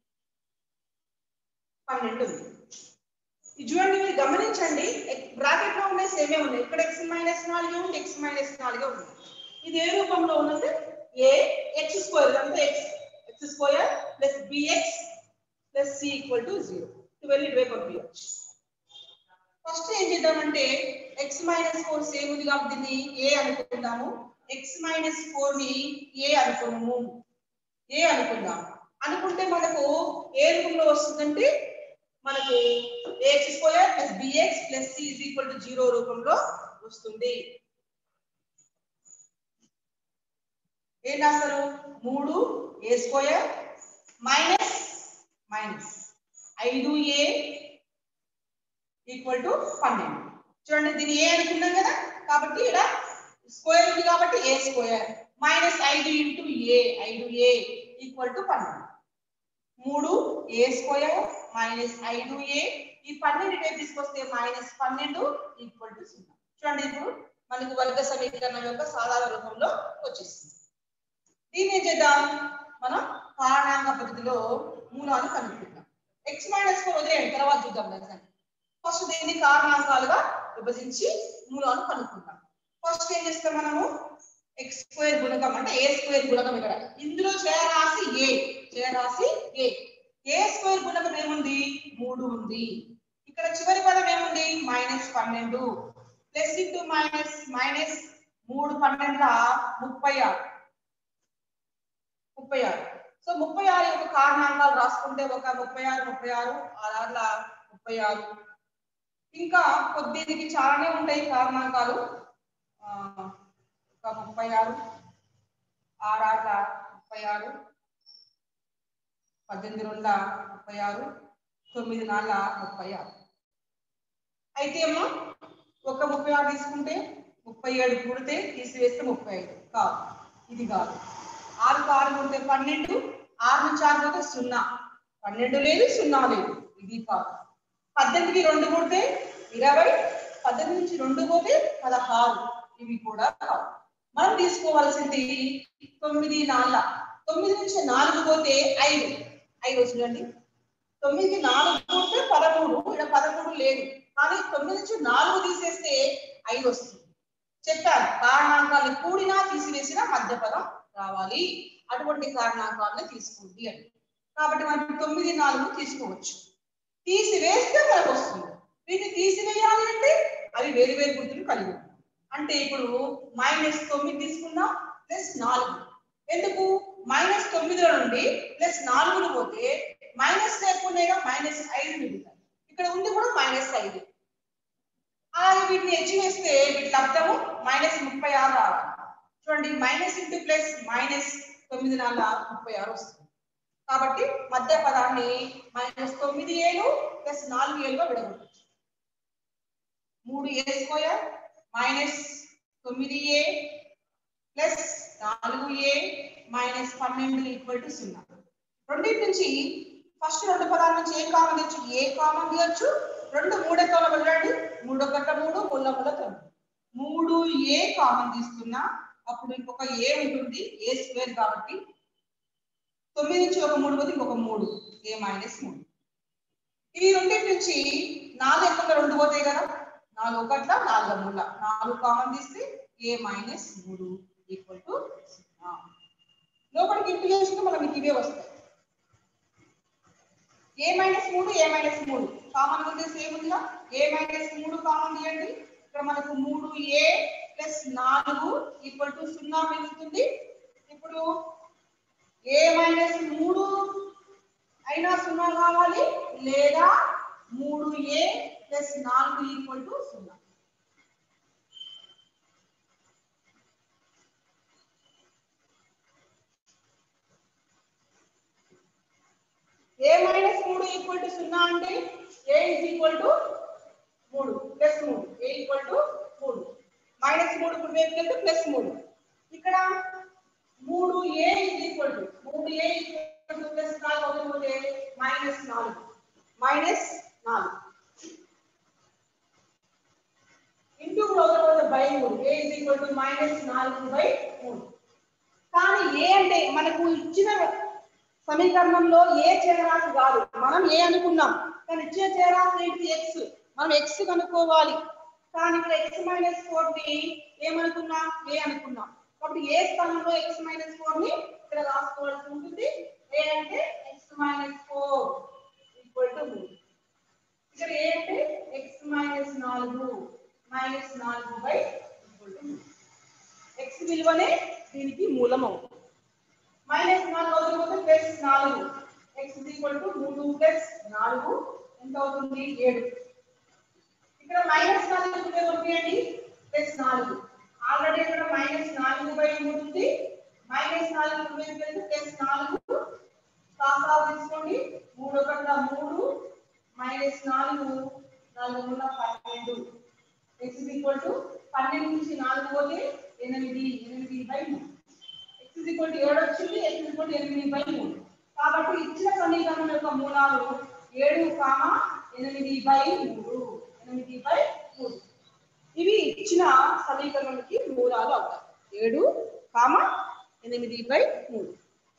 పన్నెండు ఇది చూడండి మీరు గమనించండి బ్రాకెట్ లో ఉన్నాయి సేమే ఉన్నాయి ఇక్కడ ఎక్స్ మైనస్ నాలుగే ఉంది ఎక్స్ మైనస్ నాలుగే ఉంది ఇది ఏ రూపంలో ఉన్నది ఏ ఎక్స్ స్క్వేర్ అంటే x x square plus b x plus c equal to zero twelve ఇటువైపు పంపించవచ్చు ఫస్ట్ ఏం చేద్దామంటే ఎక్స్ మైనస్ ఫోర్ సేమ్ ఉంది కాబట్టి దీన్ని ఏ అనుకుందాము ఎక్స్ మైనస్ ఫోర్ ని ఏ అనుకున్నాము ఏ అనుకుందాం అనుకుంటే మనకు ఏ రూపంలో వస్తుందంటే మనకు a x square plus b x plus c is equal to zero రూపంలో వస్తుంది ఏం రాస్తారు మూడు ఏ స్క్వేర్ మైనస్ మైనస్ ఐదు ఏ ఈక్వల్ టు పన్నెండు చూడండి దీన్ని ఏ అనుకున్నాం కదా కాబట్టి ఇక్కడ స్క్వేర్ ఉంది కాబట్టి ఏ స్క్వేర్ మైనస్ ఐదు ఇంటూ ఏ ఐదు ఏ ఈక్వల్ టు పన్నెండు మూడు ఏ స్క్వేర్ మైనస్ ఐదు ఏ ఈ పన్నెండు వైపు తీసుకొస్తే మైనస్ పన్నెండు ఈక్వల్ టు సున్నా చూడండి ఇప్పుడు మనకు వర్గ సమీకరణం యొక్క సాధారణ రూపంలో వచ్చేసింది దీన్ని ఏం చేద్దాం మనం కారణాంక పద్ధతిలో మూలాలు కనుక్కుంటాం ఎక్స్ మైనస్ ఫోర్ వదిలేయండి తర్వాత చూద్దాం దాన్ని ఫస్ట్ దీన్ని కారణాంకాలుగా విభజించి మూలాలు కనుక్కుంటాం ఫస్ట్ ఏం చేస్తాం మనము ఎక్స్ స్క్వేర్ గుణకం అంటే ఏ స్క్వేర్ గుణకం ఇక్కడ ఇందులో చేరాసి ఏ చేరాసి ఏ ఏ స్క్వేర్ గుణకం ఏముంది మూడు ఉంది ఇక్కడ చివరి పదం ఏముంది మైనస్ పన్నెండు ప్లస్ ఇంటూ మైనస్ మైనస్ మూడు పన్నెండుల ముప్పై ఆరు ముప్పై ఆరు సో ముప్పై ఆరు యొక్క కారణాంకాలు రాసుకుంటే ఒక ముప్పై ఆరు ముప్పై ఆరు ఆరార్ల ముప్పై ఆరు ఇంకా కొద్దికి చాలానే ఉంటాయి కారణాంకాలు ఆ, ఒక ముప్పై ఆరు ఆరార్ల ముప్పై ఆరు పద్దెనిమిది రెండుల ముప్పై ఆరు తొమ్మిది నాళ్ళ ముప్పై ఆరు అయితే అమ్మా ఒక ముప్పై ఆరు తీసుకుంటే ముప్పై ఏడు కూడితే తీసివేస్తే ముప్పై ఐదు కాదు ఇది కాదు ఆరు ఆరు కూడితే పన్నెండు ఆరు నుంచి ఆరు పోతే సున్నా పన్నెండు లేదు సున్నా లేదు ఇది కాదు పద్దెనిమిది రెండు కూడితే ఇరవై పద్దెనిమిది నుంచి రెండు పోతే పదహారు ఇవి కూడా కావు మనం తీసుకోవాల్సింది తొమ్మిది నాలుగు తొమ్మిది నుంచి నాలుగు పోతే ఐదు ఐదు వచ్చిందండి తొమ్మిదికి నాలుగు పోతే పదమూడు ఇక్కడ పదమూడు లేదు కానీ తొమ్మిది నుంచి నాలుగు తీసేస్తే ఐదు వస్తుంది చెప్పాను కారణాంకాలు కూడినా తీసివేసిన మధ్య పదం రావాలి అటువంటి కారణాంకాలను తీసుకోండి అని కాబట్టి మనం తొమ్మిది నాలుగు తీసుకోవచ్చు తీసివేస్తే మనకు వస్తుంది వీటిని తీసివేయాలి అంటే అవి వేరు వేరు గుర్తులు కలిగి ఉంటాయి అంటే ఇప్పుడు మైనస్ తొమ్మిది తీసుకున్నాం ప్లస్ నాలుగు ఎందుకు మైనస్ తొమ్మిదిలో నుండి ప్లస్ నాలుగులు పోతే మైనస్ లేకుండా మైనస్ ఐదు మిగులుతాయి ఇక్కడ ఉంది కూడా మైనస్ ఐదు అలాగే వీటిని హెచ్చు వేస్తే వీటి లబ్ధము మైనస్ ముప్పై ఆరు రావాలి చూడండి మైనస్ ఇంటూ ప్లస్ మైనస్ తొమ్మిది నాలుగు ముప్పై ఆరు వస్తుంది కాబట్టి మధ్య పదాన్ని మైనస్ తొమ్మిది ఏళ్ళు ప్లస్ నాలుగు ఏళ్ళుగా విడగొట్టచ్చు మూడు ఏ స్క్వేర్ మైనస్ తొమ్మిది ఏ ప్లస్ నాలుగు ఏ మైనస్ పన్నెండు ఈక్వల్ టు సున్నా రెండింటి నుంచి ఫస్ట్ రెండు పదాల నుంచి ఏ కామన్ తీయచ్చు ఏ కామన్ తీయచ్చు రెండు మూడెక్కల వెళ్ళండి మూడు ఒకట మూడు ముళ్ళ ముళ్ళ తొమ్మిది మూడు ఏ కామన్ తీసుకున్నా అప్పుడు ఇంకొక ఏ ఉంటుంది ఏ స్క్వేర్ కాబట్టి తొమ్మిది నుంచి ఒక మూడు పోతే ఇంకొక మూడు ఏ మైనస్ మూడు ఈ రెండింటి నుంచి నాలుగు ఎక్కడ రెండు పోతాయి కదా నాలుగు ఒకట్ల నాలుగు మూల నాలుగు కామన్ తీస్తే ఏ మైనస్ మూడు ఈక్వల్ టు లోపలికి ఇంటి చేసుకుంటే మనం మీకు ఇవే వస్తాయి ఏ మైనస్ మూడు ఏ మైనస్ మూడు కామన్ వచ్చేసి ఏముందా ఏ మైనస్ మూడు కామన్ తీయండి ఇక్కడ మనకు మూడు ఏ ప్లస్ నాలుగు ఈక్వల్ టు సున్నా మిగులుతుంది ఇప్పుడు ఏ మైనస్ మూడు అయినా సున్నా కావాలి లేదా మూడు ఏ ప్లస్ నాలుగు ఈక్వల్ టు సున్నా ఏ మైనస్ మూడు ఈక్వల్ టు సున్నా అంటే ఏ ఇస్ ఈక్వల్ టు మూడు ప్లస్ మూడు ఏ ఈక్వల్ టు మూడు మైనస్ మూడు ఇప్పుడు వైపు వెళ్తే ప్లస్ మూడు ఇక్కడ మూడు ఏ ఇస్ ఈక్వల్ టు మూడు ఏ ఈక్వల్ టు ప్లస్ నాలుగు అవుతుంది మైనస్ నాలుగు మైనస్ నాలుగు ఇంటూ కూడా బై మూడు a is equal to minus నాలుగు బై మూడు కానీ ఏ అంటే మనకు ఇచ్చిన సమీకరణంలో ఏ చేరాసు కాదు మనం ఏ అనుకున్నాం కానీ ఇచ్చిన చేరాసు ఏంటి ఎక్స్ మనం ఎక్స్ కనుక్కోవాలి కానీ ఇక్కడ ఎక్స్ మైనస్ ఫోర్ ని ఏమనుకున్నాం ఏ అనుకున్నాం కాబట్టి ఏ స్థానంలో ఎక్స్ మైనస్ ఫోర్ ని ఇక్కడ రాసుకోవాల్సి ఉంటుంది ఏ అంటే x minus four equal to ఇక్కడ ఏ అంటే ఎక్స్ మైనస్ నాలుగు మైనస్ నాలుగు బై ఈక్వల్ టు ఎక్స్ విలువనే దీనికి మూలం అవుతుంది మైనస్ నాలుగు అవుతుంది ప్లస్ నాలుగు ఎక్స్ ఈక్వల్ టు మూడు ప్లస్ నాలుగు ఎంత అవుతుంది ఏడు ఇక్కడ మైనస్ నాలుగు ఉపయోగపడండి ప్లస్ నాలుగు ఆల్రెడీ ఇక్కడ మైనస్ నాలుగు బై మూడు ఉంది మైనస్ నాలుగు ఉపయోగించి ప్లస్ నాలుగు కాసాలు తీసుకోండి మూడు ఒకటి మూడు మైనస్ నాలుగు నాలుగు మూడు పన్నెండు ఎక్స్ ఈక్వల్ టు పన్నెండు నుంచి నాలుగు పోతే ఎనిమిది ఎనిమిది బై మూడు ఎక్స్ ఈక్వల్ టు ఏడు వచ్చింది ఎక్స్ ఈక్వల్ టు ఎనిమిది బై మూడు కాబట్టి ఇచ్చిన సమీకరణం యొక్క మూలాలు ఏడు కామ ఎనిమిది బై మూడు ఎనిమిది బై మూడు ఇవి ఇచ్చిన సమీకరణానికి మూలాలు అవుతాయి ఏడు కామ ఎనిమిది బై మూడు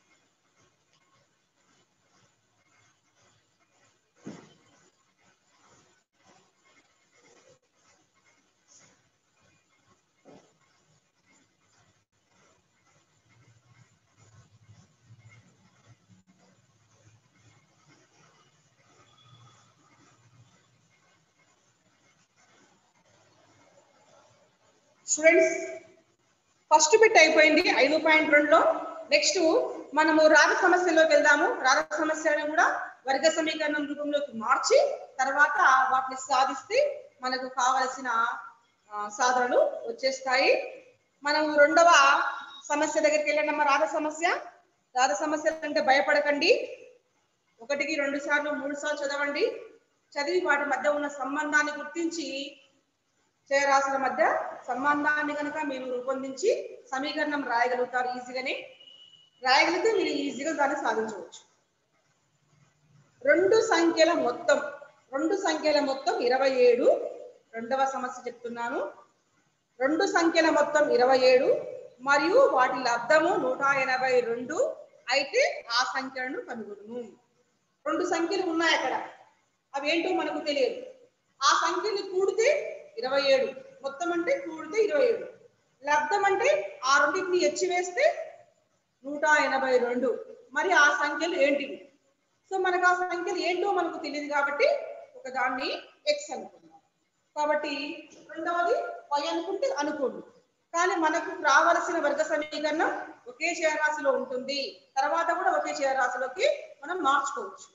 స్టూడెంట్స్ ఫస్ట్ బిట్ అయిపోయింది ఐదు పాయింట్ రెండులో నెక్స్ట్ మనము రాధ సమస్యలోకి వెళ్దాము రాధ సమస్యను కూడా వర్గ సమీకరణం రూపంలోకి మార్చి తర్వాత వాటిని సాధిస్తే మనకు కావలసిన ఆ, సాధనలు వచ్చేస్తాయి మనం రెండవ సమస్య దగ్గరికి వెళ్ళండి రాధ సమస్య రాధ సమస్య అంటే భయపడకండి ఒకటికి రెండు సార్లు మూడు సార్లు చదవండి చదివి వాటి మధ్య ఉన్న సంబంధాన్ని గుర్తించి చయరాశుల మధ్య సంబంధాన్ని కనుక మీరు రూపొందించి సమీకరణం రాయగలుగుతారు ఈజీగానే రాయగలిగితే మీరు ఈజీగా దాన్ని సాధించవచ్చు రెండు సంఖ్యల మొత్తం రెండు సంఖ్యల మొత్తం ఇరవై ఏడు రెండవ సమస్య చెప్తున్నాను రెండు సంఖ్యల మొత్తం ఇరవై ఏడు మరియు వాటి లబ్ధము నూట ఎనభై రెండు అయితే ఆ సంఖ్యలను కనుగొను రెండు సంఖ్యలు ఉన్నాయి అక్కడ అవి ఏంటో మనకు తెలియదు ఆ సంఖ్యని కూడితే ఇరవై ఏడు మొత్తం అంటే కూడితే ఇరవై ఏడు లబ్ధం అంటే ఆ రెండింటిని ఎచ్చి వేస్తే నూట ఎనభై రెండు మరి ఆ సంఖ్యలు ఏంటివి సో మనకు ఆ సంఖ్యలు ఏంటో మనకు తెలియదు కాబట్టి ఒక దాన్ని ఎక్స్ అనుకున్నాం కాబట్టి రెండవది వై అనుకుంటే అనుకోండి కానీ మనకు రావలసిన వర్గ సమీకరణం ఒకే రాశిలో ఉంటుంది తర్వాత కూడా ఒకే రాశిలోకి మనం మార్చుకోవచ్చు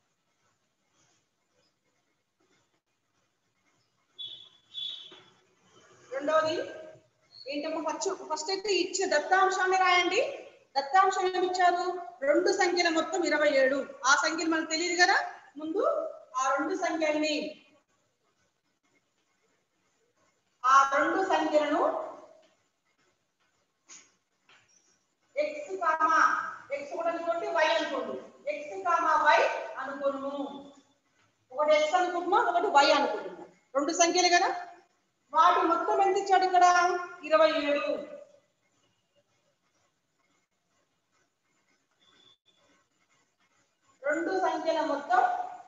రెండవది ఏంటమ్మా ఫస్ట్ ఫస్ట్ అయితే ఇచ్చిన దత్తాంశాన్ని రాయండి దత్తాంశం ఏమి ఇచ్చారు రెండు సంఖ్యల మొత్తం ఇరవై ఏడు ఆ సంఖ్యలు మనకు తెలియదు కదా ముందు ఆ రెండు సంఖ్యల్ని ఆ రెండు సంఖ్యలను ఎక్స్ కామా ఎక్స్ కూడా అనుకోండి వై అనుకోండి ఎక్స్ కామా వై అనుకోను ఒక ఒకటి ఎక్స్ అనుకుంటున్నా ఒకటి వై అనుకుంటున్నా రెండు సంఖ్యలు కదా వాటి మొత్తం ఎంత ఇచ్చాడు ఇక్కడ ఇరవై ఏడు రెండు సంఖ్యల మొత్తం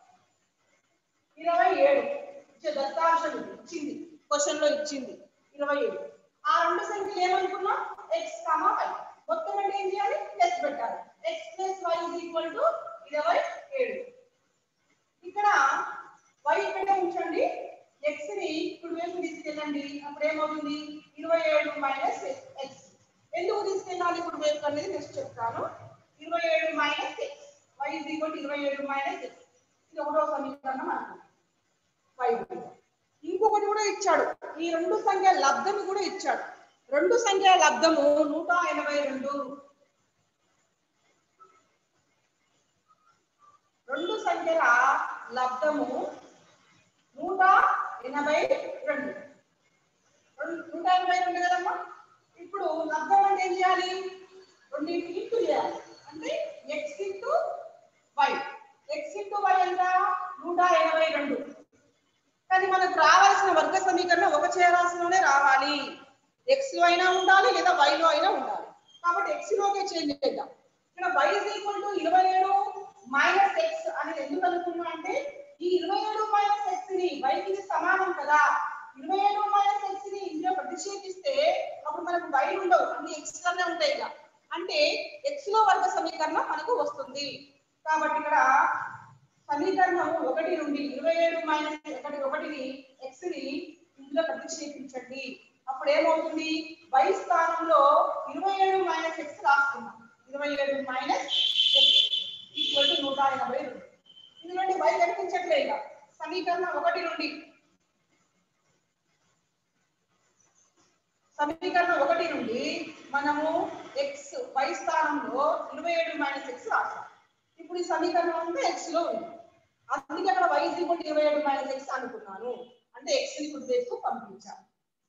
ఇరవై ఏడు ఇచ్చే దత్తాంశం ఇది. ఇచ్చింది క్వశ్చన్ లో ఇచ్చింది ఇరవై ఏడు ఆ రెండు సంఖ్యలు ఏమనుకున్నా ఎక్స్ కామా వై మొత్తం అంటే ఏం చేయాలి ప్లస్ పెట్టాలి x plus y is equal to ఇరవై ఏడు ఇక్కడ వై ఇక్కడే ఉంచండి ఎక్స్ ని ఇప్పుడు వైపు తీసుకెళ్ళండి అప్పుడు ఏమవుతుంది ఇరవై ఏడు మైనస్ ఎక్స్ ఎందుకు తీసుకెళ్ళాలి ఇప్పుడు వైపు అనేది నెక్స్ట్ చెప్తాను ఇరవై ఏడు minus x y is equal to ఇరవై ఏడు మైనస్ ఎక్స్ ఇది ఒకటో సమీకరణం అనుకుంటాం వై ఇంకొకటి కూడా ఇచ్చాడు ఈ రెండు సంఖ్యల లబ్ధము కూడా ఇచ్చాడు రెండు సంఖ్యల లబ్ధము నూట ఎనభై రెండు రెండు సంఖ్యల లబ్ధము నూట ఎనభై రెండు రెండు- నూట ఎనభై రెండు కదమ్మా ఇప్పుడు లబ్ధం అంటే ఏం చేయాలి రెండింటి ఇంటూ చేయాలి అంటే x into y x into y ఎంత నూట ఎనభై రెండు కానీ మనకు రావాల్సిన వర్గ సమీకరణం ఒక చేరాల్సినలోనే రావాలి ఎక్స్ లో అయినా ఉండాలి లేదా y లో అయినా ఉండాలి కాబట్టి x లోకే చేంజ్ చేద్దాం ఇక్కడ y is equal to ఇరవై ఏడు మైనస్ ఎక్స్ అనేది ఎందుకు అనుకున్నా అంటే ఈ ఇరవై ఏడు మైనస్ ఎక్స్ ని y కి ఇది సమానం కదా ఇరవై ఏడు మైనస్ ఎక్స్ ని ఇందులో ప్రతిక్షేపిస్తే అప్పుడు మనకు y ఉండవు అన్ని x లోనే ఉంటాయి ఇక అంటే x లో వర్గ సమీకరణం మనకు వస్తుంది కాబట్టి ఇక్కడ సమీకరణం ఒకటి నుండి ఇరవై ఏడు మైనస్ ఒకటి ఒకటిని ఎక్స్ ని ఇందులో ప్రతిక్షేపించండి అప్పుడు ఏమవుతుంది వై స్థానంలో ఇరవై ఏడు మైనస్ ఎక్స్ రాస్తున్నాం ఇరవై ఏడు మైనస్ ఎక్స్ ఈక్వల్ టు నూట ఎనభై రెండు ఇందులోని వై కనిపించట్లే ఇక సమీకరణం ఒకటి నుండి సమీకరణం ఒకటి నుండి మనము ఎక్స్ వై స్థానంలో ఇరవై ఏడు మైనస్ ఎక్స్ రాస్తాం ఇప్పుడు ఈ సమీకరణం అంతా ఎక్స్ లో ఉంది అందుకే అక్కడ వై ఈక్వల్ ఇరవై ఏడు మైనస్ ఎక్స్ అనుకున్నాను అంటే ఎక్స్ ని కుడివైపు పంపించాను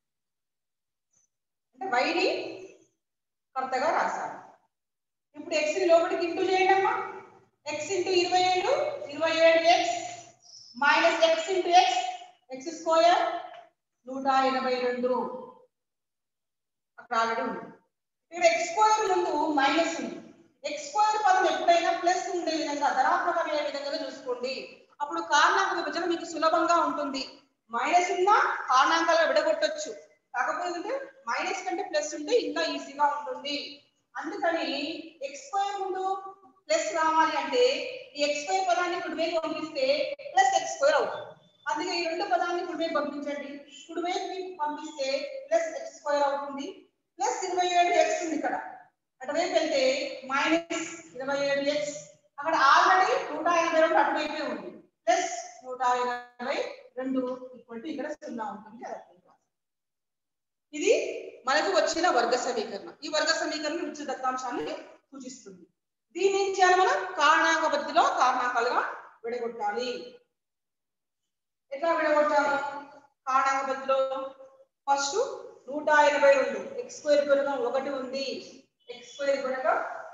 అంటే వైని కొత్తగా రాశాను ఇప్పుడు ఎక్స్ ని లోపలికి ఇంటూ చేయండి అమ్మా ఎక్స్ ఇంటూ ఇరవై ఏడు ఇరవై ఏడు x minus x into x x square నూట ఎనభై రెండు అక్కడ ఆల్రెడీ ఉంది ఇక్కడ ఎక్స్ స్క్వేర్ ముందు మైనస్ ఉంది ఎక్స్ స్క్వేర్ పదం ఎప్పుడైనా ప్లస్ ఉండే విధంగా ధనాత్మకం అయ్యే విధంగా చూసుకోండి అప్పుడు కారణాంక విభజన మీకు సులభంగా ఉంటుంది మైనస్ ఉన్నా కారణాంకాలు విడగొట్టొచ్చు కాకపోతే మైనస్ కంటే ప్లస్ ఉంటే ఇంకా ఈజీగా ఉంటుంది అందుకని ఎక్స్ స్క్వేర్ ముందు ప్లస్ రావాలి అంటే ఈ ఎక్స్ స్క్వేర్ పదాన్ని కుడివైపు పంపిస్తే ప్లస్ ఎక్స్ స్క్వేర్ అవుతుంది అందుకే ఈ రెండు పదాన్ని కుడివైపు పంపించండి కుడివైపు పంపిస్తే ప్లస్ ఎక్స్ స్క్వేర్ అవుతుంది ప్లస్ ఇరవై ఏడు ఎక్స్ ఉంది ఇక్కడ అటువైపు వెళ్తే మైనస్ ఇరవై ఏడు ఎక్స్ అక్కడ ఆల్రెడీ నూట ఎనభై రెండు అటువైపే ఉంది ప్లస్ నూట ఎనభై రెండు ఈక్వల్ టు ఇక్కడ సున్నా ఉంటుంది అది అర్థం కాదు. ఇది మనకు వచ్చిన వర్గ సమీకరణ ఈ వర్గ సమీకరణం ఇచ్చిన దత్తాంశాన్ని సూచిస్తుంది దీని నుంచి మనం కారణాంక పద్ధతిలో కారణాంకాలుగా విడగొట్టాలి ఎట్లా విడగొట్టాము కారణాంక పద్ధతిలో ఫస్ట్ నూట ఎనభై రెండు ఎక్స్ స్క్వేర్ గుణకం ఒకటి ఉంది ఎక్స్ స్క్వేర్ గుణకం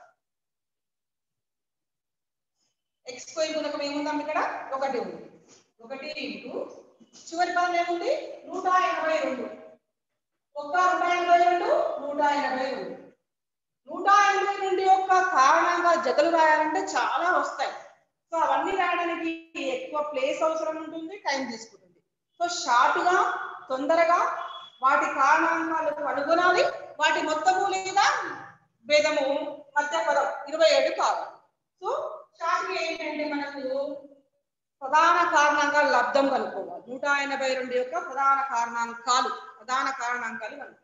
ఎక్స్ స్క్వేర్ గుణకం ఏముందమ్మ ఇక్కడ ఒకటి ఉంది ఒకటి ఇంటూ చివరి పదం ఏముంది నూట ఎనభై రెండు ఒక్క నూట ఎనభై రెండు నూట ఎనభై రెండు నూట ఎనభై రెండు యొక్క కారణంగా జతలు రాయాలంటే చాలా వస్తాయి సో అవన్నీ రాయడానికి ఎక్కువ ప్లేస్ అవసరం ఉంటుంది టైం తీసుకుంటుంది సో షార్ట్ గా తొందరగా వాటి కారణాంకాలకు అనుగుణాలి వాటి మొత్తము లేదా భేదము మధ్య పదం ఇరవై ఏడు కావాలి సో షార్ట్ ఏంటంటే మనకు ప్రధాన కారణాంకాలు లబ్ధం కనుక్కోవాలి నూట ఎనభై రెండు యొక్క ప్రధాన కారణాంకాలు ప్రధాన కారణాంకాలు కనుక్కోవాలి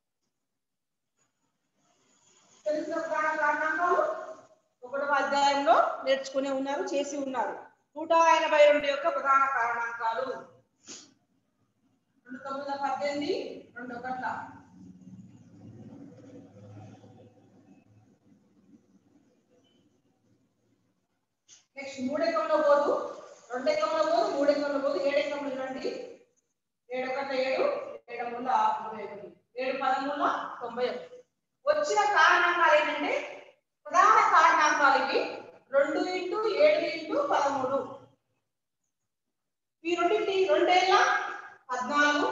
తెలిసిన ప్రధాన కారణాంకాలు ఒకటవ అధ్యాయంలో నేర్చుకునే ఉన్నారు చేసి ఉన్నారు నూట ఎనభై రెండు యొక్క ప్రధాన కారణాంకాలు రెండు తొమ్మిది పద్దెనిమిది రెండు ఒకట్ల నెక్స్ట్ మూడెకంలో పోదు రెండు ఎకంలో పోదు మూడు ఎకంలో పోదు ఏడు ఎకంలో చూడండి ఏడు ఒకట ఏడు ఏడు మూల ఇరవై ఒకటి ఏడు పదమూల తొంభై ఒకటి వచ్చిన కారణాంకాలు ఏంటంటే ప్రధాన కారణాంకాలు ఇవి రెండు ఇంటూ ఏడు ఇంటూ పదమూడు ఈ రెండింటి రెండేళ్ళ పద్నాలుగు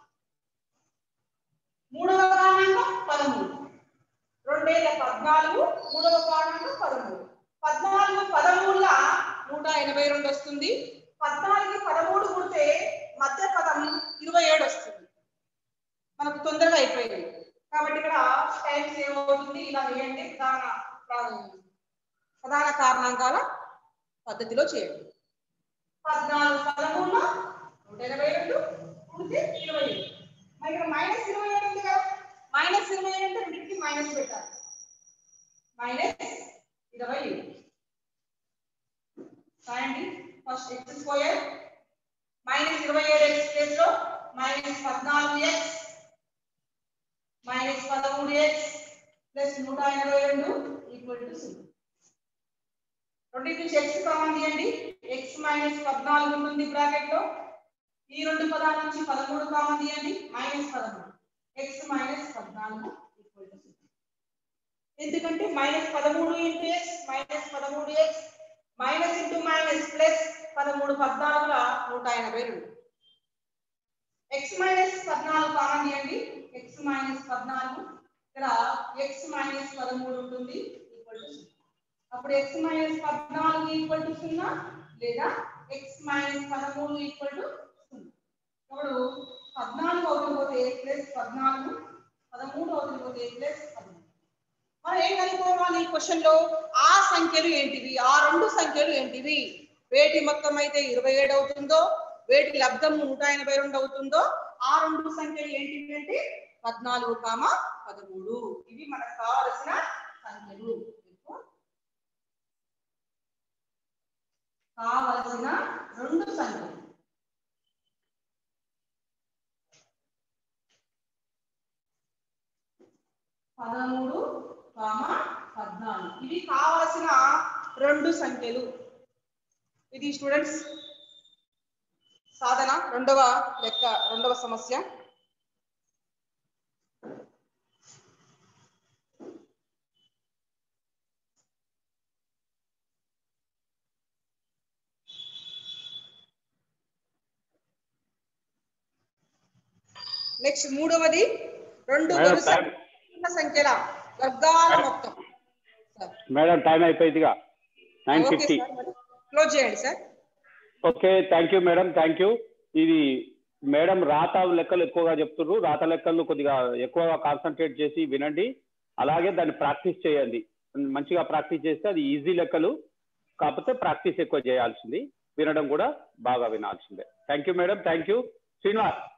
మూడవ కారణాంకం పదమూడు రెండేళ్ళ పద్నాలుగు మూడవ కారణాంకం పదమూడు పద్నాలుగు పదమూడుల నూట ఎనభై రెండు వస్తుంది పద్నాలుగు పదమూడు కూడితే మధ్య పదం ఇరవై ఏడు వస్తుంది మనకు తొందరగా అయిపోయింది కాబట్టి ఇక్కడ టైం సేవ్ అవుతుంది ఇలా వేయండి ప్రధాన ప్రా- ప్రధాన కారణాంకాల పద్ధతిలో చేయండి పద్నాలుగు పదమూడులో నూట ఎనభై రెండు కూడితే ఇరవై ఏడు మరి ఇక్కడ మైనస్ ఇరవై ఏడు ఉంది కదా మైనస్ ఇరవై ఏడు అంటే రెండింటికి మైనస్ పెట్టాలి మైనస్ ఇరవై ఏడు రాయండి ఫస్ట్ ఎక్స్ స్క్వేర్ మైనస్ ఇరవై ఏడు ఎక్స్ ప్లేస్ లో మైనస్ పద్నాలుగు ఎక్స్ మైనస్ పదమూడు ఎక్స్ ప్లస్ నూట ఎనభై రెండు ఈక్వల్ టు సున్నా రెండింటి నుంచి ఎక్స్ కామన్ తీయండి ఎక్స్ మైనస్ పద్నాలుగు ఉంటుంది బ్రాకెట్ లో ఈ రెండు పదాల నుంచి పదమూడు కామన్ తీయండి మైనస్ పదమూడు ఎక్స్ మైనస్ పద్నాలుగు ఈక్వల్ టు సున్నా ఎందుకంటే మైనస్ పదమూడు ఇంటూ ఎక్స్ మైనస్ పదమూడు x minus into minus plus పదమూడు పద్నాలుగుల నూట ఎనభై రెండు ఎక్స్ మైనస్ పద్నాలుగు కామన్ తీయండి ఎక్స్ మైనస్ పద్నాలుగు ఇక్కడ ఎక్స్ మైనస్ పదమూడు ఉంటుంది ఈక్వల్ టు సున్నా అప్పుడు ఎక్స్ మైనస్ పద్నాలుగు ఈక్వల్ టు సున్నా లేదా ఎక్స్ మైనస్ పదమూడు ఈక్వల్ టు సున్నా ఇప్పుడు పద్నాలుగు అవుతుంది పోతే ప్లస్ పద్నాలుగు పదమూడు అవుతుంది పోతే ప్లస్ పదమూడు మనం ఏం కనుక్కోవాలి ఈ క్వశ్చన్ లో ఆ సంఖ్యలు ఏంటివి ఆ రెండు సంఖ్యలు ఏంటివి వేటి మొత్తం అయితే ఇరవై ఏడు అవుతుందో వేటి లబ్ధం నూట ఎనభై రెండు అవుతుందో ఆ రెండు సంఖ్యలు ఏంటివి అంటే పద్నాలుగు కామ పదమూడు ఇవి మనకు కావలసిన సంఖ్యలు కావలసిన రెండు సంఖ్యలు పదమూడు కామ పద్నాలుగు ఇవి కావలసిన రెండు సంఖ్యలు ఇది స్టూడెంట్స్ సాధన రెండవ లెక్క రెండవ సమస్య నెక్స్ట్ మూడవది రెండు మేడం, వరుస time. పూర్ణ సంఖ్యల వర్గాల మొత్తం మేడం టైం అయిపోయిందిగా నైన్ ఓకే ఫిఫ్టీ సార్ మరి క్లోజ్ చేయండి sir okay thank you madam thank you ఇది మేడం రాత లెక్కలు ఎక్కువగా చెప్తున్నారు రాత లెక్కలు కొద్దిగా ఎక్కువగా కాన్సన్ట్రేట్ చేసి వినండి అలాగే దాన్ని ప్రాక్టీస్ చేయండి మంచిగా ప్రాక్టీస్ చేస్తే అది ఈజీ లెక్కలు కాకపోతే ప్రాక్టీస్ ఎక్కువ చేయాల్సింది వినడం కూడా బాగా వినాల్సిందే thank you madam thank you Srinivas